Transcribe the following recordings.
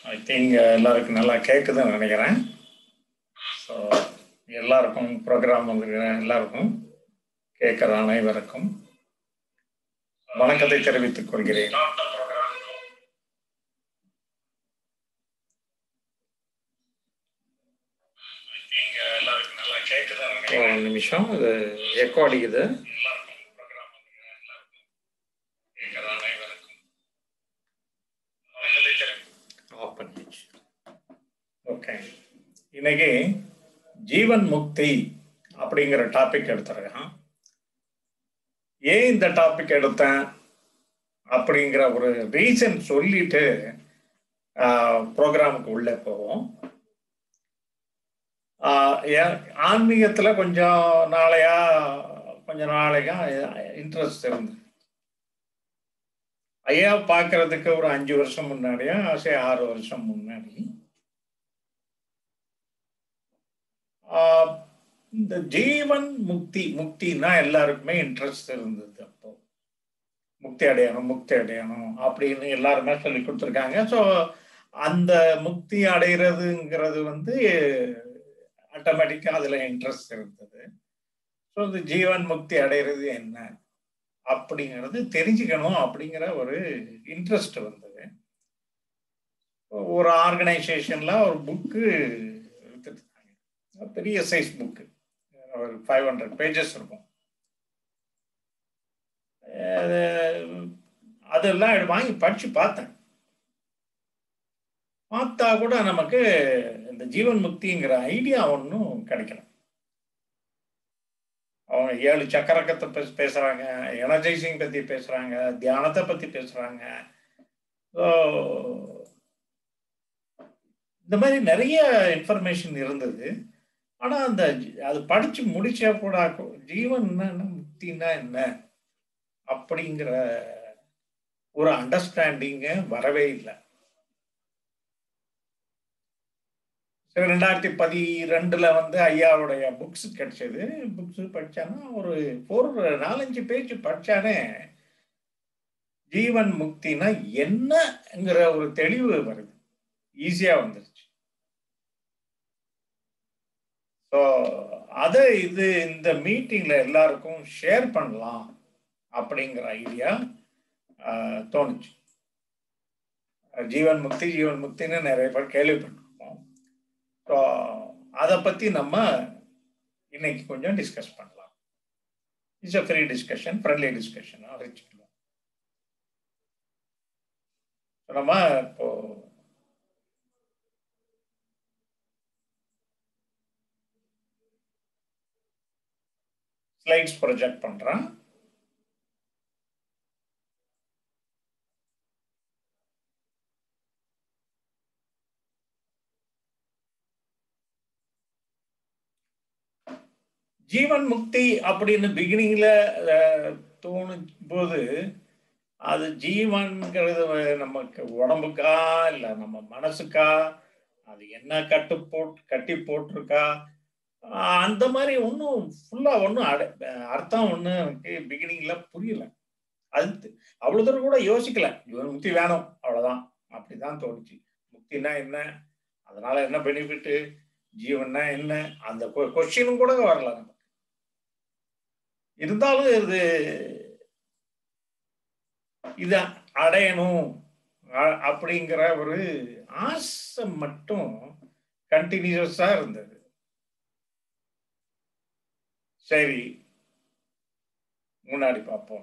I think எல்லாருக்கும் நல்லா கேட்குதுன்னு நினைக்கிறேன் ஸோ எல்லாருக்கும் ப்ரோக்ராம் வந்துருக்கிற எல்லாருக்கும் கேட்குற அனைவருக்கும் வணக்கத்தை தெரிவித்துக் கொள்கிறேன் ஒரு நிமிஷம் இது எக்கோ அடிக்குது ஆஃப் பண்ணிடுச்சு ஓகே இன்னைக்கு ஜீவன் முக்தி அப்படிங்கிற டாபிக் எடுத்துருக்கேன் ஏன் இந்த டாபிக் எடுத்தேன் அப்படிங்கிற ஒரு ரீசன் சொல்லிட்டு ப்ரோக்ராமுக்கு உள்ளே போவோம் ஆன்மீகத்தில் கொஞ்சம் நாளையா கொஞ்சம் நாளைக்கா இன்ட்ரெஸ்ட் இருந்தது ஐயா பார்க்கறதுக்கு ஒரு அஞ்சு வருஷம் முன்னாடியா சரி ஆறு வருஷம் முன்னாடி இந்த ஜீவன் முக்தி முக்தினா எல்லாருக்குமே இன்ட்ரெஸ்ட் இருந்தது அப்போ முக்தி அடையணும் முக்தி அடையணும் அப்படின்னு எல்லாருமே சொல்லி கொடுத்துருக்காங்க ஸோ அந்த முக்தி அடைகிறதுங்கிறது வந்து ஆட்டோமேட்டிக்காக அதில் இன்ட்ரெஸ்ட் இருந்தது ஸோ இந்த ஜீவன் முக்தி அடைகிறது என்ன அப்படிங்கிறது தெரிஞ்சுக்கணும் அப்படிங்கிற ஒரு இன்ட்ரெஸ்ட் வந்தது ஒரு ஆர்கனைசேஷன்ல ஒரு புக்கு எடுத்துருக்காங்க பெரிய சைஸ் புக்கு ஒரு ஃபைவ் ஹண்ட்ரட் பேஜஸ் இருக்கும் அதெல்லாம் வாங்கி படிச்சு பார்த்தேன் பார்த்தா கூட நமக்கு இந்த ஜீவன் முக்திங்கிற ஐடியா ஒன்றும் கிடைக்கல அவங்க ஏழு சக்கரக்கத்தை பற்றி பேசுறாங்க எனர்ஜைசிங் பத்தி பேசுறாங்க தியானத்தை பத்தி பேசுறாங்க இந்த மாதிரி நிறைய இன்ஃபர்மேஷன் இருந்தது ஆனா அந்த அது படிச்சு முடிச்சா கூட ஜீவன் என்ன முக்தினா என்ன அப்படிங்கிற ஒரு அண்டர்ஸ்டாண்டிங்க வரவே இல்லை ரெண்டாயிரத்தி பதிரெண்டுல வந்து ஐயாவுடைய புக்ஸ் கிடைச்சது புக்ஸ் படிச்சானா ஒரு ஃபோர் நாலஞ்சு பேஜ் படிச்சானே ஜீவன் முக்தினா என்னங்கிற ஒரு தெளிவு வருது ஈஸியா வந்துருச்சு ஸோ அதை இது இந்த மீட்டிங்ல எல்லாருக்கும் ஷேர் பண்ணலாம் அப்படிங்கிற ஐடியா தோணுச்சு ஜீவன் முக்தி ஜீவன் முக்தின்னு நிறைய பேர் கேள்விப்பட்டிருக்கோம் ஸோ அதை பற்றி நம்ம இன்னைக்கு கொஞ்சம் டிஸ்கஸ் பண்ணலாம் it's a free discussion friendly discussion வச்சுக்கலாம் நம்ம இப்போ ஸ்லைட்ஸ் ப்ரொஜெக்ட் பண்ணுறேன் ஜீவன் முக்தி அப்படின்னு பிகினிங்ல தோணும் போது அது ஜீவன்கிறது நமக்கு உடம்புக்கா இல்லை நம்ம மனசுக்கா அது என்ன கட்டு போட் கட்டி போட்டிருக்கா அந்த மாதிரி ஒன்றும் ஃபுல்லாக ஒன்றும் அட அர்த்தம் ஒன்று எனக்கு பிகினிங்ல புரியல அது அவ்வளோ தூரம் கூட யோசிக்கல ஜீவன் முக்தி வேணும் அவ்வளோதான் அப்படிதான் தோணுச்சு முக்தினா என்ன அதனால என்ன பெனிஃபிட்டு ஜீவன்னா என்ன அந்த கொஸ்டினும் கூட வரல நமக்கு இருந்தாலும் இது இது அடையணும் அப்படிங்கிற ஒரு ஆசை மட்டும் கண்டினியூஸா இருந்தது சரி முன்னாடி பார்ப்போம்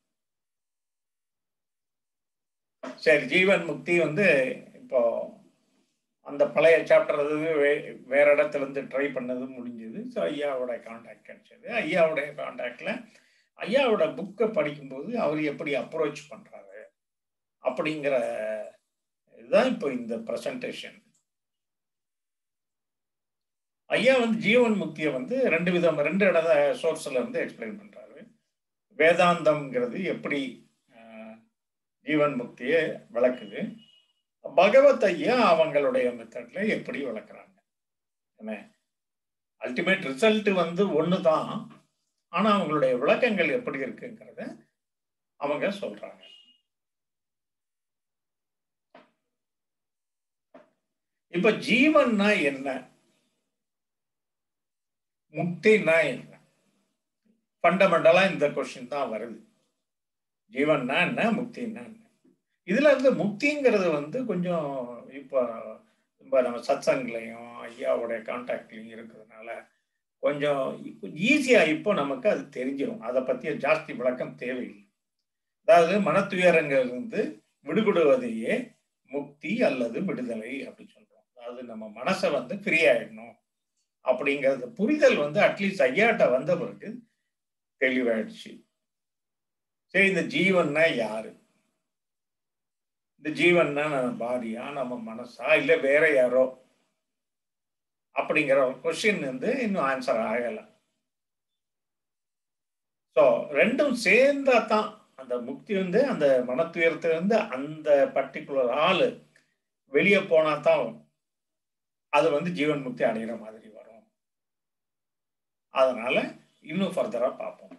சரி ஜீவன் முக்தி வந்து இப்போ அந்த பழைய சாப்டர் அது வேற இடத்துல இருந்து ட்ரை பண்ணது முடிஞ்சது ஸோ ஐயாவோட காண்டாக்ட் கிடைச்சது ஐயாவுடைய காண்டாக்ட்ல ஐயாவோட புக்கை படிக்கும்போது அவர் எப்படி அப்ரோச் பண்றாரு அப்படிங்கிற இதுதான் இப்போ இந்த ப்ரெசன்டேஷன் ஐயா வந்து ஜீவன் முக்தியை வந்து ரெண்டு விதம் ரெண்டு இட சோர்ஸ்ல இருந்து எக்ஸ்பிளைன் பண்றாரு வேதாந்தம்ங்கிறது எப்படி ஜீவன் முக்தியை விளக்குது பகவத் ஐயா அவங்களுடைய மெத்தட்ல எப்படி வளர்க்குறாங்க என்ன அல்டிமேட் ரிசல்ட் வந்து ஒன்று தான் ஆனால் அவங்களுடைய விளக்கங்கள் எப்படி இருக்குங்கிறத அவங்க சொல்றாங்க இப்ப ஜீவன்னா என்ன முக்தினா என்ன ஃபண்டமெண்டலா இந்த கொஸ்டின் தான் வருது ஜீவன்னா என்ன முக்தின்னா என்ன இதுல இருந்து முக்திங்கிறது வந்து கொஞ்சம் இப்போ இப்போ நம்ம சத்சங்லையும் ஐயாவுடைய கான்டாக்ட்லையும் இருக்கிறதுனால கொஞ்சம் ஈஸியா இப்போ நமக்கு அது தெரிஞ்சிடும் அதை பத்திய ஜாஸ்தி விளக்கம் தேவையில்லை அதாவது மனத்துயரங்களிலிருந்து விடுபடுவதையே முக்தி அல்லது விடுதலை அப்படி சொல்றோம் அதாவது நம்ம மனசை வந்து ஃப்ரீ ஆயிடணும் அப்படிங்கிறது புரிதல் வந்து அட்லீஸ்ட் ஐயாட்ட வந்த பிறகு தெளிவாயிடுச்சு சரி இந்த ஜீவன்னா யாரு இந்த ஜீவன்னா நம்ம பாடியா நம்ம மனசா இல்ல வேற யாரோ அப்படிங்கிற ஒரு கொஸ்டின் வந்து இன்னும் ஆன்சர் ஆகல ஸோ ரெண்டும் சேர்ந்தா தான் அந்த முக்தி வந்து அந்த மனத்துயரத்திலிருந்து அந்த பர்டிகுலர் ஆளு வெளியே போனா தான் அது வந்து ஜீவன் முக்தி அடைகிற மாதிரி வரும் அதனால இன்னும் ஃபர்தரா பார்ப்போம்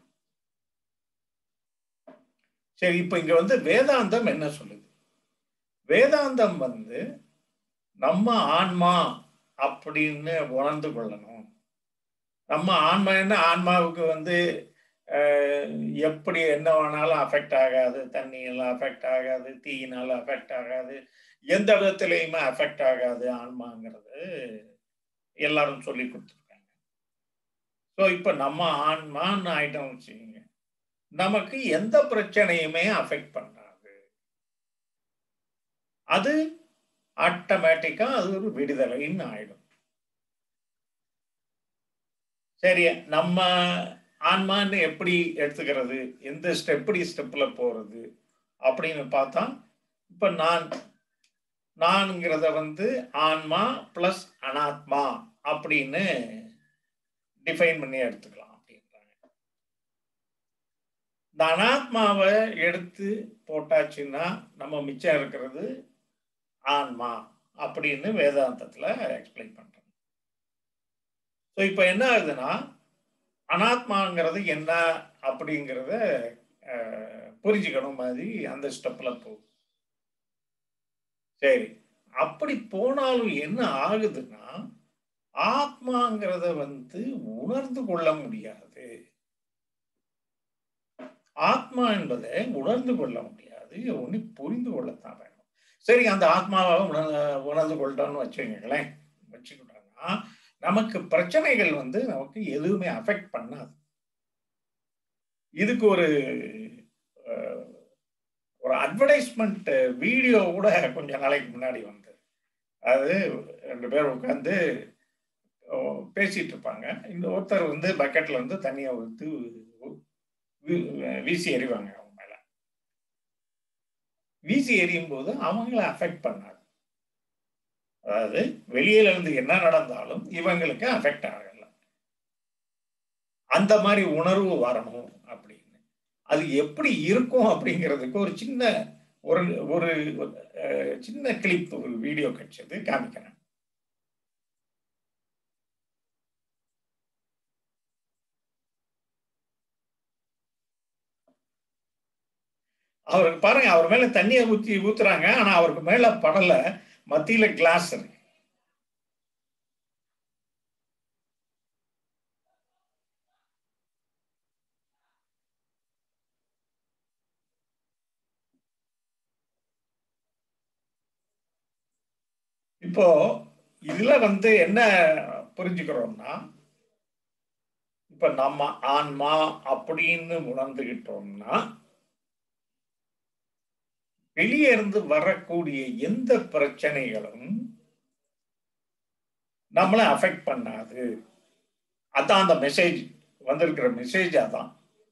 சரி இப்போ இங்க வந்து வேதாந்தம் என்ன சொல்லுது வேதாந்தம் வந்து நம்ம ஆன்மா அப்படின்னு உணர்ந்து கொள்ளணும் நம்ம ஆன்மா என்ன ஆன்மாவுக்கு வந்து எப்படி என்ன வேணாலும் அஃபெக்ட் ஆகாது தண்ணியெல்லாம் அஃபெக்ட் ஆகாது தீயினால அஃபெக்ட் ஆகாது எந்த விதத்திலையுமே அஃபெக்ட் ஆகாது ஆன்மாங்கிறது எல்லாரும் சொல்லி கொடுத்துருக்காங்க ஸோ இப்போ நம்ம ஆன்மான்னு ஆயிட்டோம் வச்சுக்கோங்க நமக்கு எந்த பிரச்சனையுமே அஃபெக்ட் பண்ணாது அது ஆட்டோமேட்டிக்கா அது ஒரு விடுதலைன்னு ஆயிடும் சரி நம்ம ஆன்மான்னு எப்படி எடுத்துக்கிறது எந்த ஸ்டெப் எப்படி ஸ்டெப்ல போறது அப்படின்னு பார்த்தா இப்ப நான் நான்ங்கிறத வந்து ஆன்மா பிளஸ் அனாத்மா அப்படின்னு டிஃபைன் பண்ணி எடுத்துக்கலாம் அப்படின்றாங்க இந்த அனாத்மாவை எடுத்து போட்டாச்சுன்னா நம்ம மிச்சம் இருக்கிறது ஆன்மா அப்படின்னு வேதாந்தத்துல எக்ஸ்பிளைன் பண்றோம் ஸோ இப்போ என்ன ஆகுதுன்னா அனாத்மாங்கிறது என்ன அப்படிங்கிறத புரிஞ்சுக்கணும் மாதிரி அந்த ஸ்டெப்ல போகும் சரி அப்படி போனாலும் என்ன ஆகுதுன்னா ஆத்மாங்கிறத வந்து உணர்ந்து கொள்ள முடியாது ஆத்மா என்பதை உணர்ந்து கொள்ள முடியாது ஒண்ணு புரிந்து கொள்ளத்தான் வேணும் சரி அந்த ஆத்மாவை உணர் உணர்ந்து கொள்ளட்டோம்னு வச்சுக்கங்களேன் வச்சுக்கிட்டோம்னா நமக்கு பிரச்சனைகள் வந்து நமக்கு எதுவுமே அஃபெக்ட் பண்ணாது இதுக்கு ஒரு ஒரு அட்வர்டைஸ்மெண்ட் வீடியோ கூட கொஞ்ச நாளைக்கு முன்னாடி வந்தது அது ரெண்டு பேர் உட்காந்து பேசிட்டு இருப்பாங்க இந்த ஒருத்தர் வந்து பக்கெட்ல வந்து தண்ணியை ஊற்றி வீசி எறிவாங்க அவங்க மேல வீசி எறியும் போது அவங்கள அஃபெக்ட் பண்ணாது அதாவது வெளியில இருந்து என்ன நடந்தாலும் இவங்களுக்கு அஃபெக்ட் ஆகல அந்த மாதிரி உணர்வு வரணும் அப்படின்னு அது எப்படி இருக்கும் அப்படிங்கிறதுக்கு ஒரு சின்ன ஒரு ஒரு சின்ன கிளிப் ஒரு வீடியோ கிடைச்சது காமிக்கிறேன் அவருக்கு பாருங்க அவர் மேல தண்ணியை ஊத்தி ஊத்துறாங்க ஆனா அவருக்கு மேல படல மத்தியில கிளாஸ் இருக்கு இப்போ இதுல வந்து என்ன புரிஞ்சுக்கிறோம்னா இப்ப நம்ம ஆன்மா அப்படின்னு உணர்ந்துகிட்டோம்னா வெளியே இருந்து வரக்கூடிய எந்த பிரச்சனைகளும் நம்மளை அஃபெக்ட் பண்ணாது அதான் அந்த மெசேஜ் வந்திருக்கிற மெசேஜ் அதான்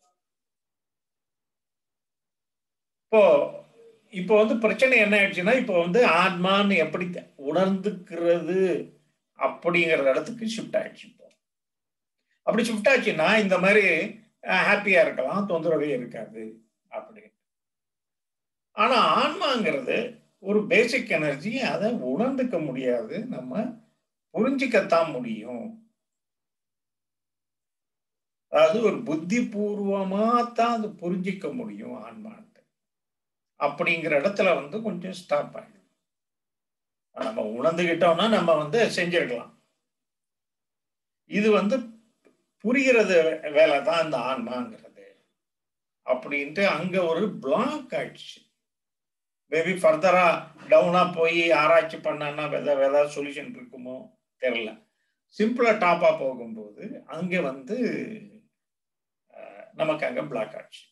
இப்போ இப்போ வந்து பிரச்சனை என்ன ஆயிடுச்சுன்னா இப்போ வந்து ஆத்மான்னு எப்படி உணர்ந்துக்கிறது அப்படிங்கிற இடத்துக்கு ஷிஃப்ட் ஆயிடுச்சு இப்போ அப்படி ஷிஃப்ட் ஆச்சுன்னா இந்த மாதிரி ஹாப்பியா இருக்கலாம் தொந்தரவே இருக்காது அப்படி ஆனா ஆன்மாங்கிறது ஒரு பேசிக் எனர்ஜி அதை உணர்ந்துக்க முடியாது நம்ம புரிஞ்சிக்கத்தான் முடியும் அதாவது ஒரு புத்தி பூர்வமா தான் அது புரிஞ்சிக்க முடியும் ஆன்மான்ட்டு அப்படிங்கிற இடத்துல வந்து கொஞ்சம் ஸ்டாப் ஆயிடும் நம்ம உணர்ந்துகிட்டோம்னா நம்ம வந்து செஞ்சிருக்கலாம் இது வந்து புரிகிறது வேலை தான் இந்த ஆன்மாங்கிறது அப்படின்ட்டு அங்க ஒரு பிளாக் ஆயிடுச்சு மேபி ஃபர்தரா டவுனா போய் ஆராய்ச்சி பண்ணா வெத வெதா சொல்யூஷன் இருக்குமோ தெரியல சிம்பிளா டாப்பா போகும்போது அங்க வந்து நமக்கு அங்க பிளாக் ஆச்சு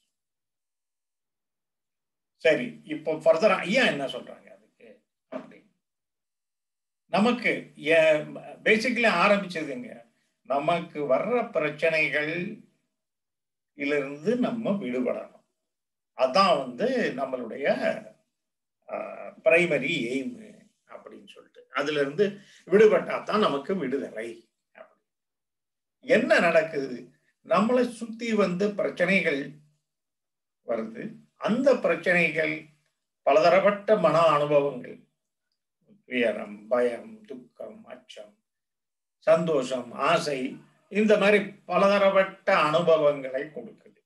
சரி இப்போ ஃபர்தரா ஐயா என்ன சொல்றாங்க அதுக்கு அப்படி நமக்கு பேசிக்கலி ஆரம்பிச்சதுங்க நமக்கு வர்ற பிரச்சனைகள் இருந்து நம்ம விடுபடணும் அதான் வந்து நம்மளுடைய பிரைமரி எய்ம் அப்படின்னு சொல்லிட்டு அதுல இருந்து விடுபட்டா தான் நமக்கு விடுதலை என்ன நடக்குது நம்மளை சுத்தி வந்து பிரச்சனைகள் வருது அந்த பிரச்சனைகள் பலதரப்பட்ட மன அனுபவங்கள் துயரம் பயம் துக்கம் அச்சம் சந்தோஷம் ஆசை இந்த மாதிரி பலதரப்பட்ட அனுபவங்களை கொடுக்குது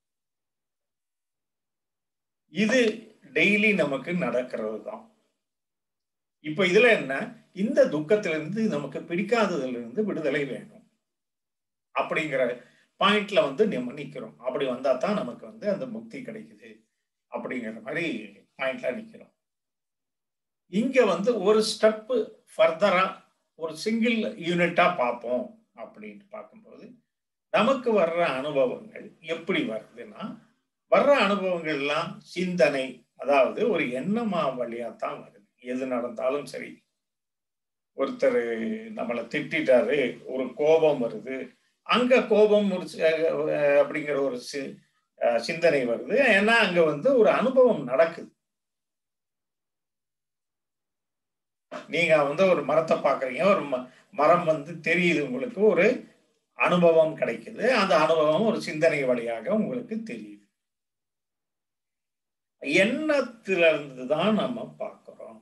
இது டெய்லி நமக்கு நடக்கிறது தான் இப்ப இதுல என்ன இந்த துக்கத்திலிருந்து நமக்கு பிடிக்காததுல இருந்து விடுதலை வேணும் அப்படிங்கிற பாயிண்ட்ல வந்து நம்ம நிக்கிறோம் அப்படி வந்தா தான் நமக்கு வந்து அந்த முக்தி கிடைக்குது அப்படிங்கிற மாதிரி பாயிண்ட்ல நிக்கிறோம் இங்க வந்து ஒரு ஸ்டெப் ஃபர்தரா ஒரு சிங்கிள் யூனிட்டா பார்ப்போம் அப்படின்ட்டு பார்க்கும்போது நமக்கு வர்ற அனுபவங்கள் எப்படி வருதுன்னா வர்ற அனுபவங்கள்லாம் சிந்தனை அதாவது ஒரு எண்ணமா வழியா தான் வருது எது நடந்தாலும் சரி ஒருத்தர் நம்மளை திட்டாரு ஒரு கோபம் வருது அங்க கோபம் ஒரு அப்படிங்கிற ஒரு சிந்தனை வருது ஏன்னா அங்க வந்து ஒரு அனுபவம் நடக்குது நீங்க வந்து ஒரு மரத்தை பாக்குறீங்க ஒரு மரம் வந்து தெரியுது உங்களுக்கு ஒரு அனுபவம் கிடைக்குது அந்த அனுபவம் ஒரு சிந்தனை வழியாக உங்களுக்கு தெரியுது எண்ணத்துல இருந்து தான் நம்ம பார்க்கிறோம்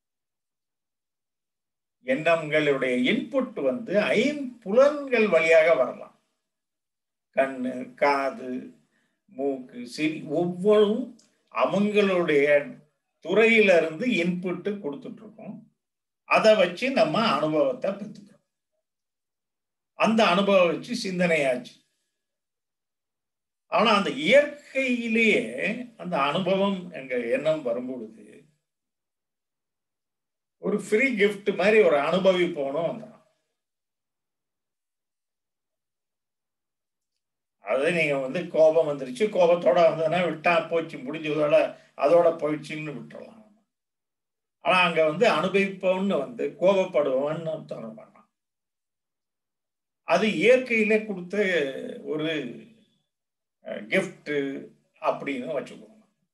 எண்ணங்களுடைய இன்புட் வந்து ஐம்புலன்கள் வழியாக வரலாம் கண்ணு காது மூக்கு சிரி ஒவ்வொன்றும் அவங்களுடைய துறையில இருந்து இன்புட்டு கொடுத்துட்டு இருக்கோம் அதை வச்சு நம்ம அனுபவத்தை பெற்றுக்கிறோம் அந்த அனுபவம் வச்சு சிந்தனையாச்சு ஆனா அந்த இயற்கையிலேயே அந்த அனுபவம் எங்க எண்ணம் வரும்பொழுது ஒரு ஃப்ரீ கிஃப்ட் மாதிரி ஒரு அனுபவிப்போனும் வந்துடும் அது நீங்க வந்து கோபம் வந்துருச்சு கோபத்தோட வந்ததுன்னா விட்டா போச்சு முடிஞ்சதோட அதோட போயிடுச்சுன்னு விட்டுறலாம் ஆனா அங்க வந்து அனுபவிப்போம்னு வந்து கோபப்படுவோம்னு தர வேண்டாம் அது இயற்கையிலே கொடுத்த ஒரு கிஃப்ட் அப்படின்னு வச்சுக்கோங்க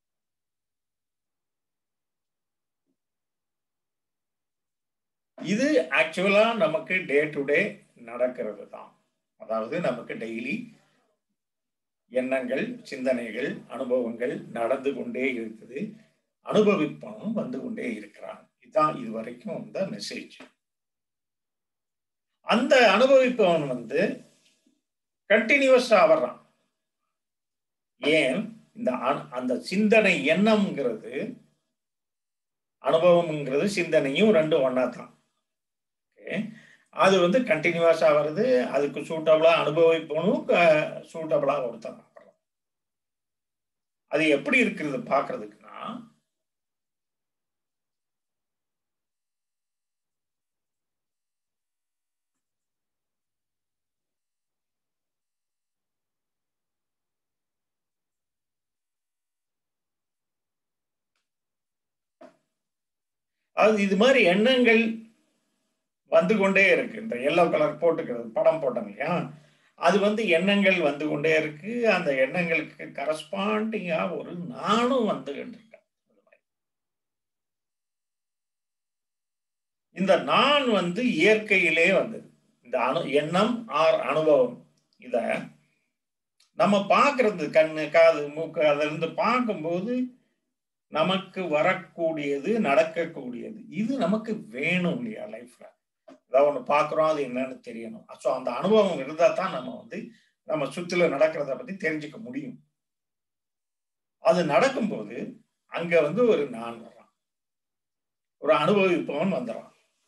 இது ஆக்சுவலா நமக்கு டே டு டே நடக்கிறது தான் அதாவது நமக்கு டெய்லி எண்ணங்கள் சிந்தனைகள் அனுபவங்கள் நடந்து கொண்டே இருக்குது அனுபவிப்பவனும் வந்து கொண்டே இருக்கிறான் இதுதான் இது வரைக்கும் இந்த மெசேஜ் அந்த அனுபவிப்பவன் வந்து கண்டினியூஸா வர்றான் ஏன் இந்த அந்த சிந்தனை எண்ணம்ங்கிறது அனுபவம்ங்கிறது சிந்தனையும் ரெண்டும் ஒன்னா தான் அது வந்து கண்டினியூஸா வருது அதுக்கு சூட்டபிளா அனுபவிப்பவனும் சூட்டபிளா ஒருத்தன் அது எப்படி இருக்கிறது பாக்குறதுக்குன்னா அது இது மாதிரி எண்ணங்கள் வந்து கொண்டே இருக்கு இந்த எல்லோ கலர் போட்டுக்கிறது படம் போட்டோம் இல்லையா அது வந்து எண்ணங்கள் வந்து கொண்டே இருக்கு அந்த எண்ணங்களுக்கு கரஸ்பாண்டிங்கா ஒரு நானும் வந்து இருக்கேன் இந்த நான் வந்து இயற்கையிலே வந்தது இந்த அணு எண்ணம் ஆர் அனுபவம் இத நம்ம பார்க்கறது கண்ணு காது மூக்கு அதுல இருந்து பார்க்கும்போது நமக்கு வரக்கூடியது நடக்கக்கூடியது இது நமக்கு வேணும் இல்லையா லைஃப்ல ஏதாவது ஒன்று பார்க்குறோம் அது என்னன்னு தெரியணும் ஸோ அந்த அனுபவம் இருந்தால் தான் நம்ம வந்து நம்ம சுற்றில நடக்கிறத பற்றி தெரிஞ்சுக்க முடியும் அது நடக்கும்போது அங்க வந்து ஒரு நான் வர்றான் ஒரு அனுபவிப்பவன் வந்துடுறான்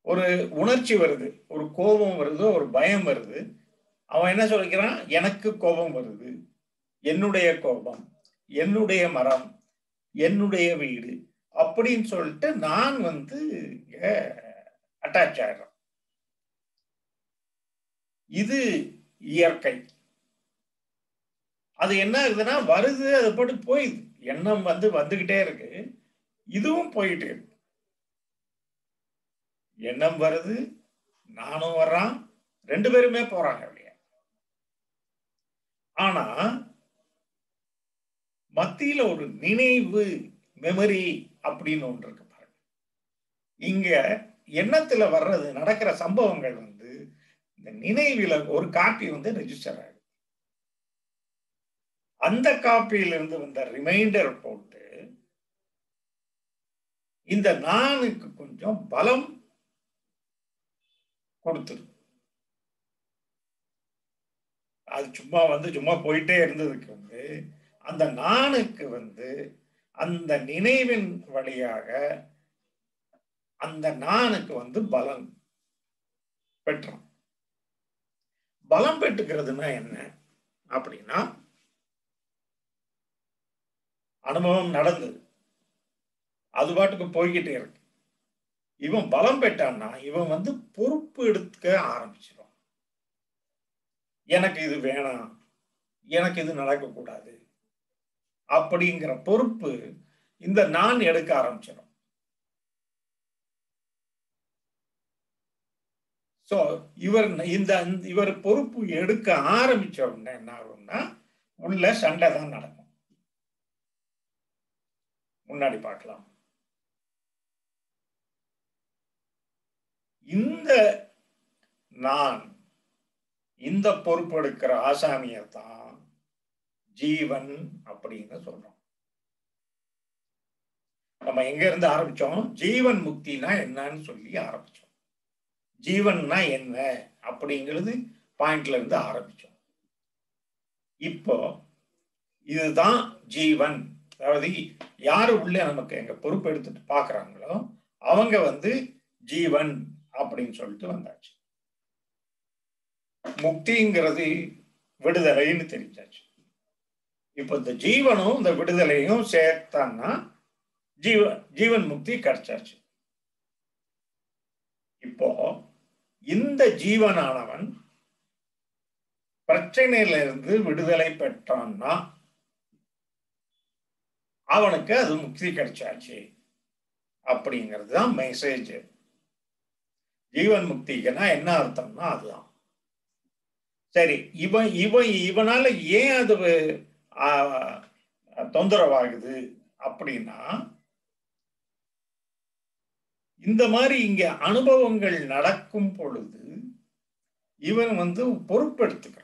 ஒரு உணர்ச்சி வருது ஒரு கோபம் வருது ஒரு பயம் வருது அவன் என்ன சொல்லிக்கிறான் எனக்கு கோபம் வருது என்னுடைய கோபம் என்னுடைய மரம் என்னுடைய வீடு அப்படின்னு சொல்லிட்டு நான் வந்து அட்டாச் ஆயிடுறேன் இது இயற்கை அது என்ன ஆகுதுன்னா வருது அது போட்டு போயிடுது எண்ணம் வந்து வந்துகிட்டே இருக்கு இதுவும் போயிட்டு இருக்கு எண்ணம் வருது நானும் வர்றான் ரெண்டு பேருமே போறாங்க அப்படியே ஆனா மத்தியில ஒரு நினைவு மெமரி அப்படின்னு ஒன்று இருக்கு பாருங்க இங்க எண்ணத்துல வர்றது நடக்கிற சம்பவங்கள் வந்து இந்த நினைவுல ஒரு காப்பி வந்து ரெஜிஸ்டர் ஆகுது அந்த காப்பியிலிருந்து வந்த ரிமைண்டர் போட்டு இந்த நானுக்கு கொஞ்சம் பலம் கொடுத்துரு அது சும்மா வந்து சும்மா போயிட்டே இருந்ததுக்கு வந்து அந்த நானுக்கு வந்து அந்த நினைவின் வழியாக அந்த நானுக்கு வந்து பலம் பெற்றான் பலம் பெற்றுக்கிறதுனா என்ன அப்படின்னா அனுபவம் நடந்தது அது பாட்டுக்கு போய்கிட்டே இருக்கு இவன் பலம் பெற்றான்னா இவன் வந்து பொறுப்பு எடுக்க ஆரம்பிச்சிடும் எனக்கு இது வேணாம் எனக்கு இது நடக்கக்கூடாது அப்படிங்கிற பொறுப்பு இந்த நான் எடுக்க ஆரம்பிச்சிடும் ஸோ இவர் இந்த இவர் பொறுப்பு எடுக்க ஆரம்பிச்ச உடனே என்ன ஆகும்னா உள்ள சண்டை தான் நடக்கும் முன்னாடி பார்க்கலாம் இந்த நான் இந்த பொறுப்பெடுக்கிற ஆசாமியை தான் ஜீவன் அப்படின்னு சொல்றோம் நம்ம எங்க இருந்து ஆரம்பிச்சோம் ஜீவன் முக்தினா என்னன்னு சொல்லி ஆரம்பிச்சோம் ஜீவன்னா என்ன அப்படிங்கிறது பாயிண்ட்ல இருந்து ஆரம்பிச்சோம் இப்போ இதுதான் ஜீவன் அதாவது யாரு உள்ள நமக்கு எங்க பொறுப்பு எடுத்துட்டு பாக்குறாங்களோ அவங்க வந்து ஜீவன் அப்படின்னு சொல்லிட்டு வந்தாச்சு முக்திங்கிறது விடுதலைன்னு தெரிஞ்சாச்சு இப்போ இந்த ஜீவனும் இந்த விடுதலையும் சேர்த்தான்னா ஜீவ ஜீவன் முக்தி கிடைச்சாச்சு இப்போ இந்த ஜீவனானவன் பிரச்சனையில இருந்து விடுதலை பெற்றான்னா அவனுக்கு அது முக்தி கிடைச்சாச்சு அப்படிங்கிறது தான் மெசேஜ் ஜீவன் முக்திக்குன்னா என்ன அர்த்தம்னா அதுதான் சரி இவன் இவன் இவனால ஏன் அது தொந்தரவாகுது அப்படின்னா இந்த மாதிரி இங்க அனுபவங்கள் நடக்கும் பொழுது இவன் வந்து பொறுப்பெடுத்துக்கிறான்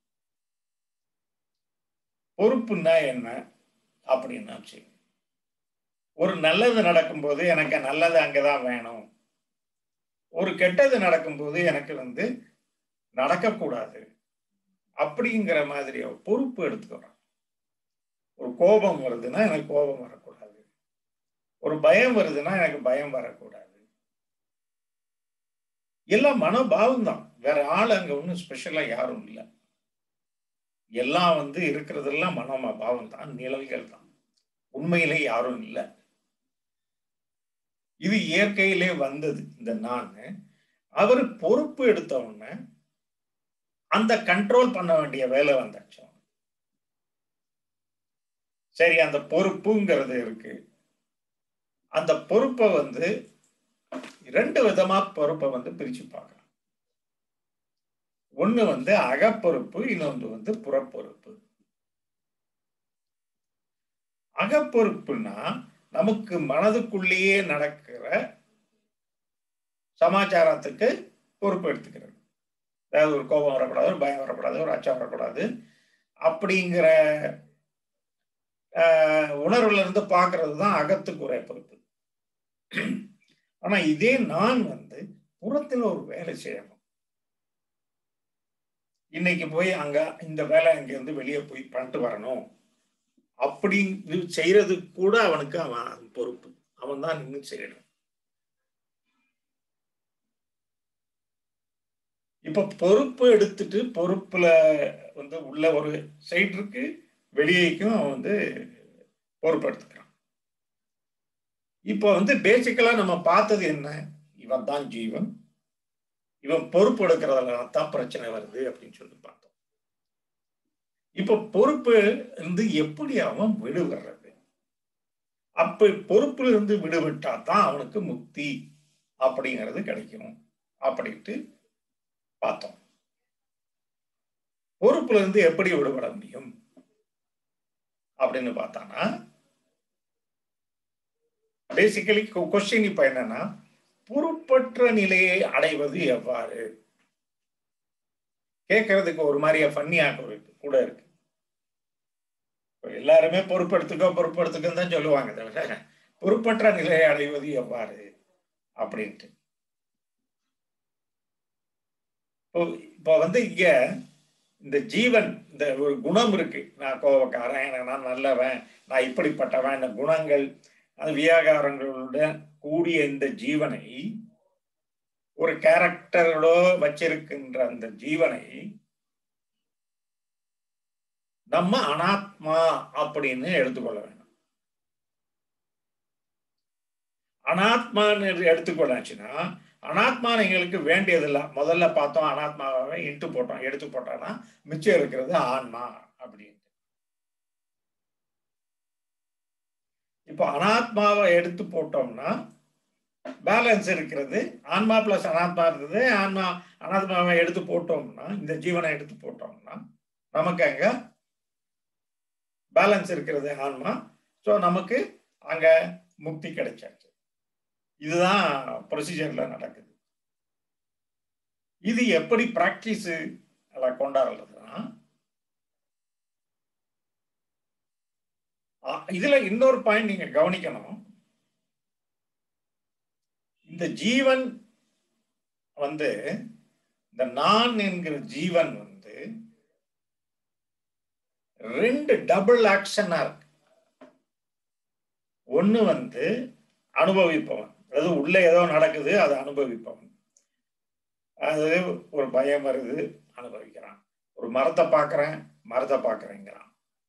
பொறுப்புன்னா என்ன அப்படின்னாச்சு ஒரு நல்லது நடக்கும்போது எனக்கு நல்லது அங்கதான் வேணும் ஒரு கெட்டது நடக்கும்போது எனக்கு வந்து நடக்கக்கூடாது அப்படிங்கிற மாதிரி பொறுப்பு எடுத்துக்கிறான் ஒரு கோபம் வருதுன்னா எனக்கு கோபம் வரக்கூடாது ஒரு பயம் வருதுன்னா எனக்கு பயம் வரக்கூடாது எல்லாம் மனோபாவம் தான் வேற ஆள் அங்க ஒன்றும் ஸ்பெஷலா யாரும் இல்லை எல்லாம் வந்து இருக்கிறதெல்லாம் மனோபாவம் தான் நிழல்கள் தான் உண்மையிலே யாரும் இல்லை இது இயற்கையிலே வந்தது இந்த நான் அவர் பொறுப்பு எடுத்த உடனே அந்த கண்ட்ரோல் பண்ண வேண்டிய வேலை வந்தாச்சு சரி அந்த பொறுப்புங்கிறது இருக்கு அந்த பொறுப்பை வந்து ரெண்டு விதமா பொறுப்பை வந்து பிரிச்சு பார்க்கலாம் ஒண்ணு வந்து அகப்பொறுப்பு இன்னொன்று வந்து புறப்பொறுப்பு அகப்பொறுப்புனா நமக்கு மனதுக்குள்ளேயே நடக்கிற சமாச்சாரத்துக்கு பொறுப்பு எடுத்துக்கிறது அதாவது ஒரு கோபம் வரக்கூடாது ஒரு பயம் வரக்கூடாது ஒரு அச்சம் வரக்கூடாது அப்படிங்கிற உணர்வுல இருந்து பார்க்கறது தான் அகத்துக்குறை பொறுப்பு ஆனா இதே நான் வந்து புறத்துல ஒரு வேலை செய்யணும் இன்னைக்கு போய் அங்க இந்த வேலை அங்க இருந்து வெளியே போய் பண்ணிட்டு வரணும் அப்படி செய்யறதுக்கு கூட அவனுக்கு அவன் பொறுப்பு அவன் தான் நின்று செய்யணும் இப்ப பொறுப்பு எடுத்துட்டு பொறுப்புல வந்து உள்ள ஒரு சைடு இருக்கு வெளியேக்கும் அவன் வந்து பொறுப்பு எடுத்துக்கிறான் இப்போ வந்து பேசிக்கலா நம்ம பார்த்தது என்ன இவன் தான் ஜீவன் இவன் பொறுப்பு எடுக்கிறதுல தான் பிரச்சனை வருது அப்படின்னு சொல்லி பார்த்தோம் இப்போ பொறுப்பு இருந்து எப்படி அவன் விடுபடுறது அப்ப பொறுப்புல இருந்து விடுபட்டா தான் அவனுக்கு முக்தி அப்படிங்கிறது கிடைக்கும் அப்படின்ட்டு பார்த்தோம் பொறுப்புல இருந்து எப்படி விடுபட முடியும் அப்படின்னு பார்த்தானா பேசிக்கலி கொஸ்டின் இப்ப என்னன்னா பொறுப்பற்ற நிலையை அடைவது எவ்வாறு கேட்கறதுக்கு ஒரு மாதிரியா ஃபன்னியாக கூட இருக்கு எல்லாருமே பொறுப்பெடுத்துக்கோ பொறுப்பெடுத்துக்கன்னு தான் சொல்லுவாங்க தவிர பொறுப்பற்ற நிலையை அடைவது எவ்வாறு அப்படின்ட்டு இப்போ வந்து இங்க இந்த ஜீவன் இந்த ஒரு குணம் இருக்கு நான் கோபக்காரன் எனக்கு நான் நல்லவன் நான் இப்படிப்பட்டவன் இந்த குணங்கள் அது வியாகாரங்களுடன் கூடிய இந்த ஜீவனை ஒரு கேரக்டரோட வச்சிருக்கின்ற அந்த ஜீவனை நம்ம அனாத்மா அப்படின்னு எடுத்துக்கொள்ள வேண்டும் அனாத்மான்னு எடுத்துக்கொள்ளாச்சுன்னா அனாத்மா எங்களுக்கு வேண்டியதில்லை முதல்ல பார்த்தோம் அனாத்மாவை இட்டு போட்டோம் எடுத்து போட்டோம்னா மிச்சம் இருக்கிறது ஆன்மா அப்படின்ட்டு இப்போ அனாத்மாவை எடுத்து போட்டோம்னா பேலன்ஸ் இருக்கிறது ஆன்மா பிளஸ் அனாத்மா இருக்குது ஆன்மா அனாத்மாவை எடுத்து போட்டோம்னா இந்த ஜீவனை எடுத்து போட்டோம்னா நமக்கு அங்க பேலன்ஸ் இருக்கிறது ஆன்மா ஸோ நமக்கு அங்க முக்தி கிடைச்சாச்சு இதுதான் ப்ரொசீஜர்ல நடக்குது இது எப்படி பிராக்டிஸ் கொண்டாடுறதுன்னா இதுல இன்னொரு பாயிண்ட் நீங்க கவனிக்கணும் இந்த ஜீவன் வந்து இந்த நான் என்கிற ஜீவன் வந்து ரெண்டு டபுள் ஆக்ஷனா இருக்கு ஒண்ணு வந்து அனுபவிப்பவன் அதாவது உள்ள ஏதோ நடக்குது அதை அனுபவிப்பவன் அது ஒரு பயம் வருது அனுபவிக்கிறான் ஒரு மரத்தை பார்க்கறேன் மரத்தை பார்க்கறேங்கிறான்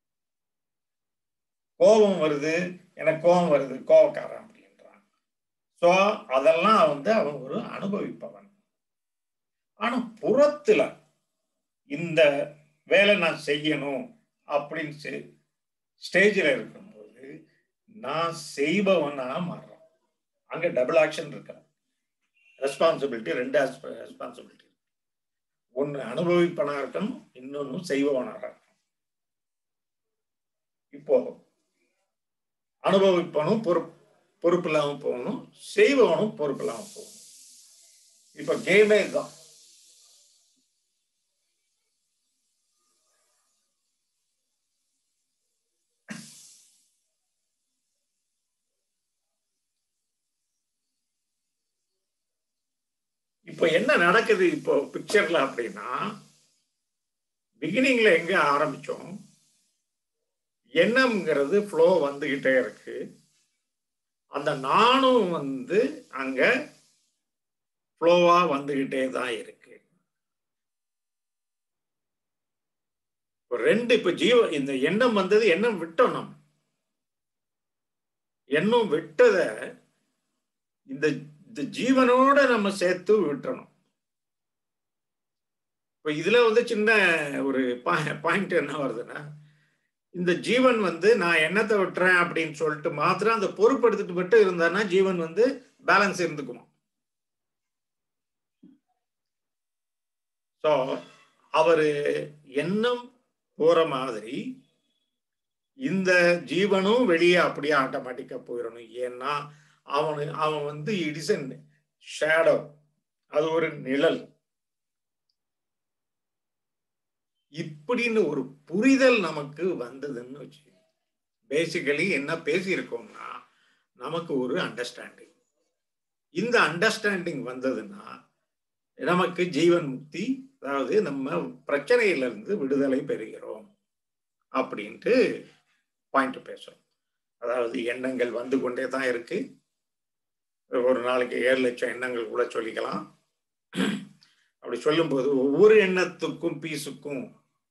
கோபம் வருது எனக்கு கோபம் வருது கோபக்காரன் அப்படின்றான் ஸோ அதெல்லாம் வந்து அவன் ஒரு அனுபவிப்பவன் ஆனா புறத்துல இந்த வேலை நான் செய்யணும் அப்படின்னு ஸ்டேஜில் இருக்கும்போது நான் செய்பவனா மாறுறேன் அங்க டபுள் ஆக்ஷன் இருக்கு ரெஸ்பான்சிபிலிட்டி ரெண்டு ரெஸ்பான்சிபிலிட்டி ஒன்னு அனுபவிப்பனா இருக்கணும் இன்னொன்னு செய்பவனாக இருக்கணும் இப்போ அனுபவிப்பனும் பொறுப்பு பொறுப்பு இல்லாமல் போகணும் செய்பவனும் பொறுப்பு இல்லாமல் போகணும் இப்ப கேமே தான் இப்போ என்ன நடக்குது இப்போ பிக்சர்ல அப்படின்னா பிகினிங்ல எங்க ஆரம்பிச்சோம் எண்ணம்ங்கிறது ஃப்ளோ வந்துகிட்டே இருக்கு அந்த நானும் வந்து அங்க ஃப்ளோவா வந்துகிட்டே தான் இருக்கு இப்போ ரெண்டு இப்ப ஜீவ இந்த எண்ணம் வந்தது எண்ணம் விட்டோம் நம்ம எண்ணம் விட்டத இந்த இந்த ஜீவனோட நம்ம சேர்த்து விட்டுறணும் இப்போ இதுல வந்து சின்ன ஒரு பாயிண்ட் என்ன வருதுன்னா இந்த ஜீவன் வந்து நான் எண்ணத்தை விட்டுறேன் அப்படின்னு சொல்லிட்டு மாத்திரம் அந்த பொறுப்படுத்திட்டு மட்டும் இருந்தான்னா ஜீவன் வந்து பேலன்ஸ் இருந்துக்குமா ஸோ அவரு எண்ணம் போற மாதிரி இந்த ஜீவனும் வெளியே அப்படியே ஆட்டோமேட்டிக்கா போயிடணும் ஏன்னா அவனு அவன் வந்து இட்ஸ் அன் ஷேடோ அது ஒரு நிழல் இப்படின்னு ஒரு புரிதல் நமக்கு வந்ததுன்னு வச்சு பேசிக்கலி என்ன பேசியிருக்கோம்னா நமக்கு ஒரு அண்டர்ஸ்டாண்டிங் இந்த அண்டர்ஸ்டாண்டிங் வந்ததுன்னா நமக்கு ஜீவன் முக்தி அதாவது நம்ம பிரச்சனையிலிருந்து விடுதலை பெறுகிறோம் அப்படின்ட்டு பாயிண்ட் பேசுறோம் அதாவது எண்ணங்கள் வந்து கொண்டே தான் இருக்கு ஒரு நாளைக்கு ஏழு லட்சம் எண்ணங்கள் கூட சொல்லிக்கலாம் அப்படி சொல்லும்போது ஒவ்வொரு எண்ணத்துக்கும் பீஸுக்கும்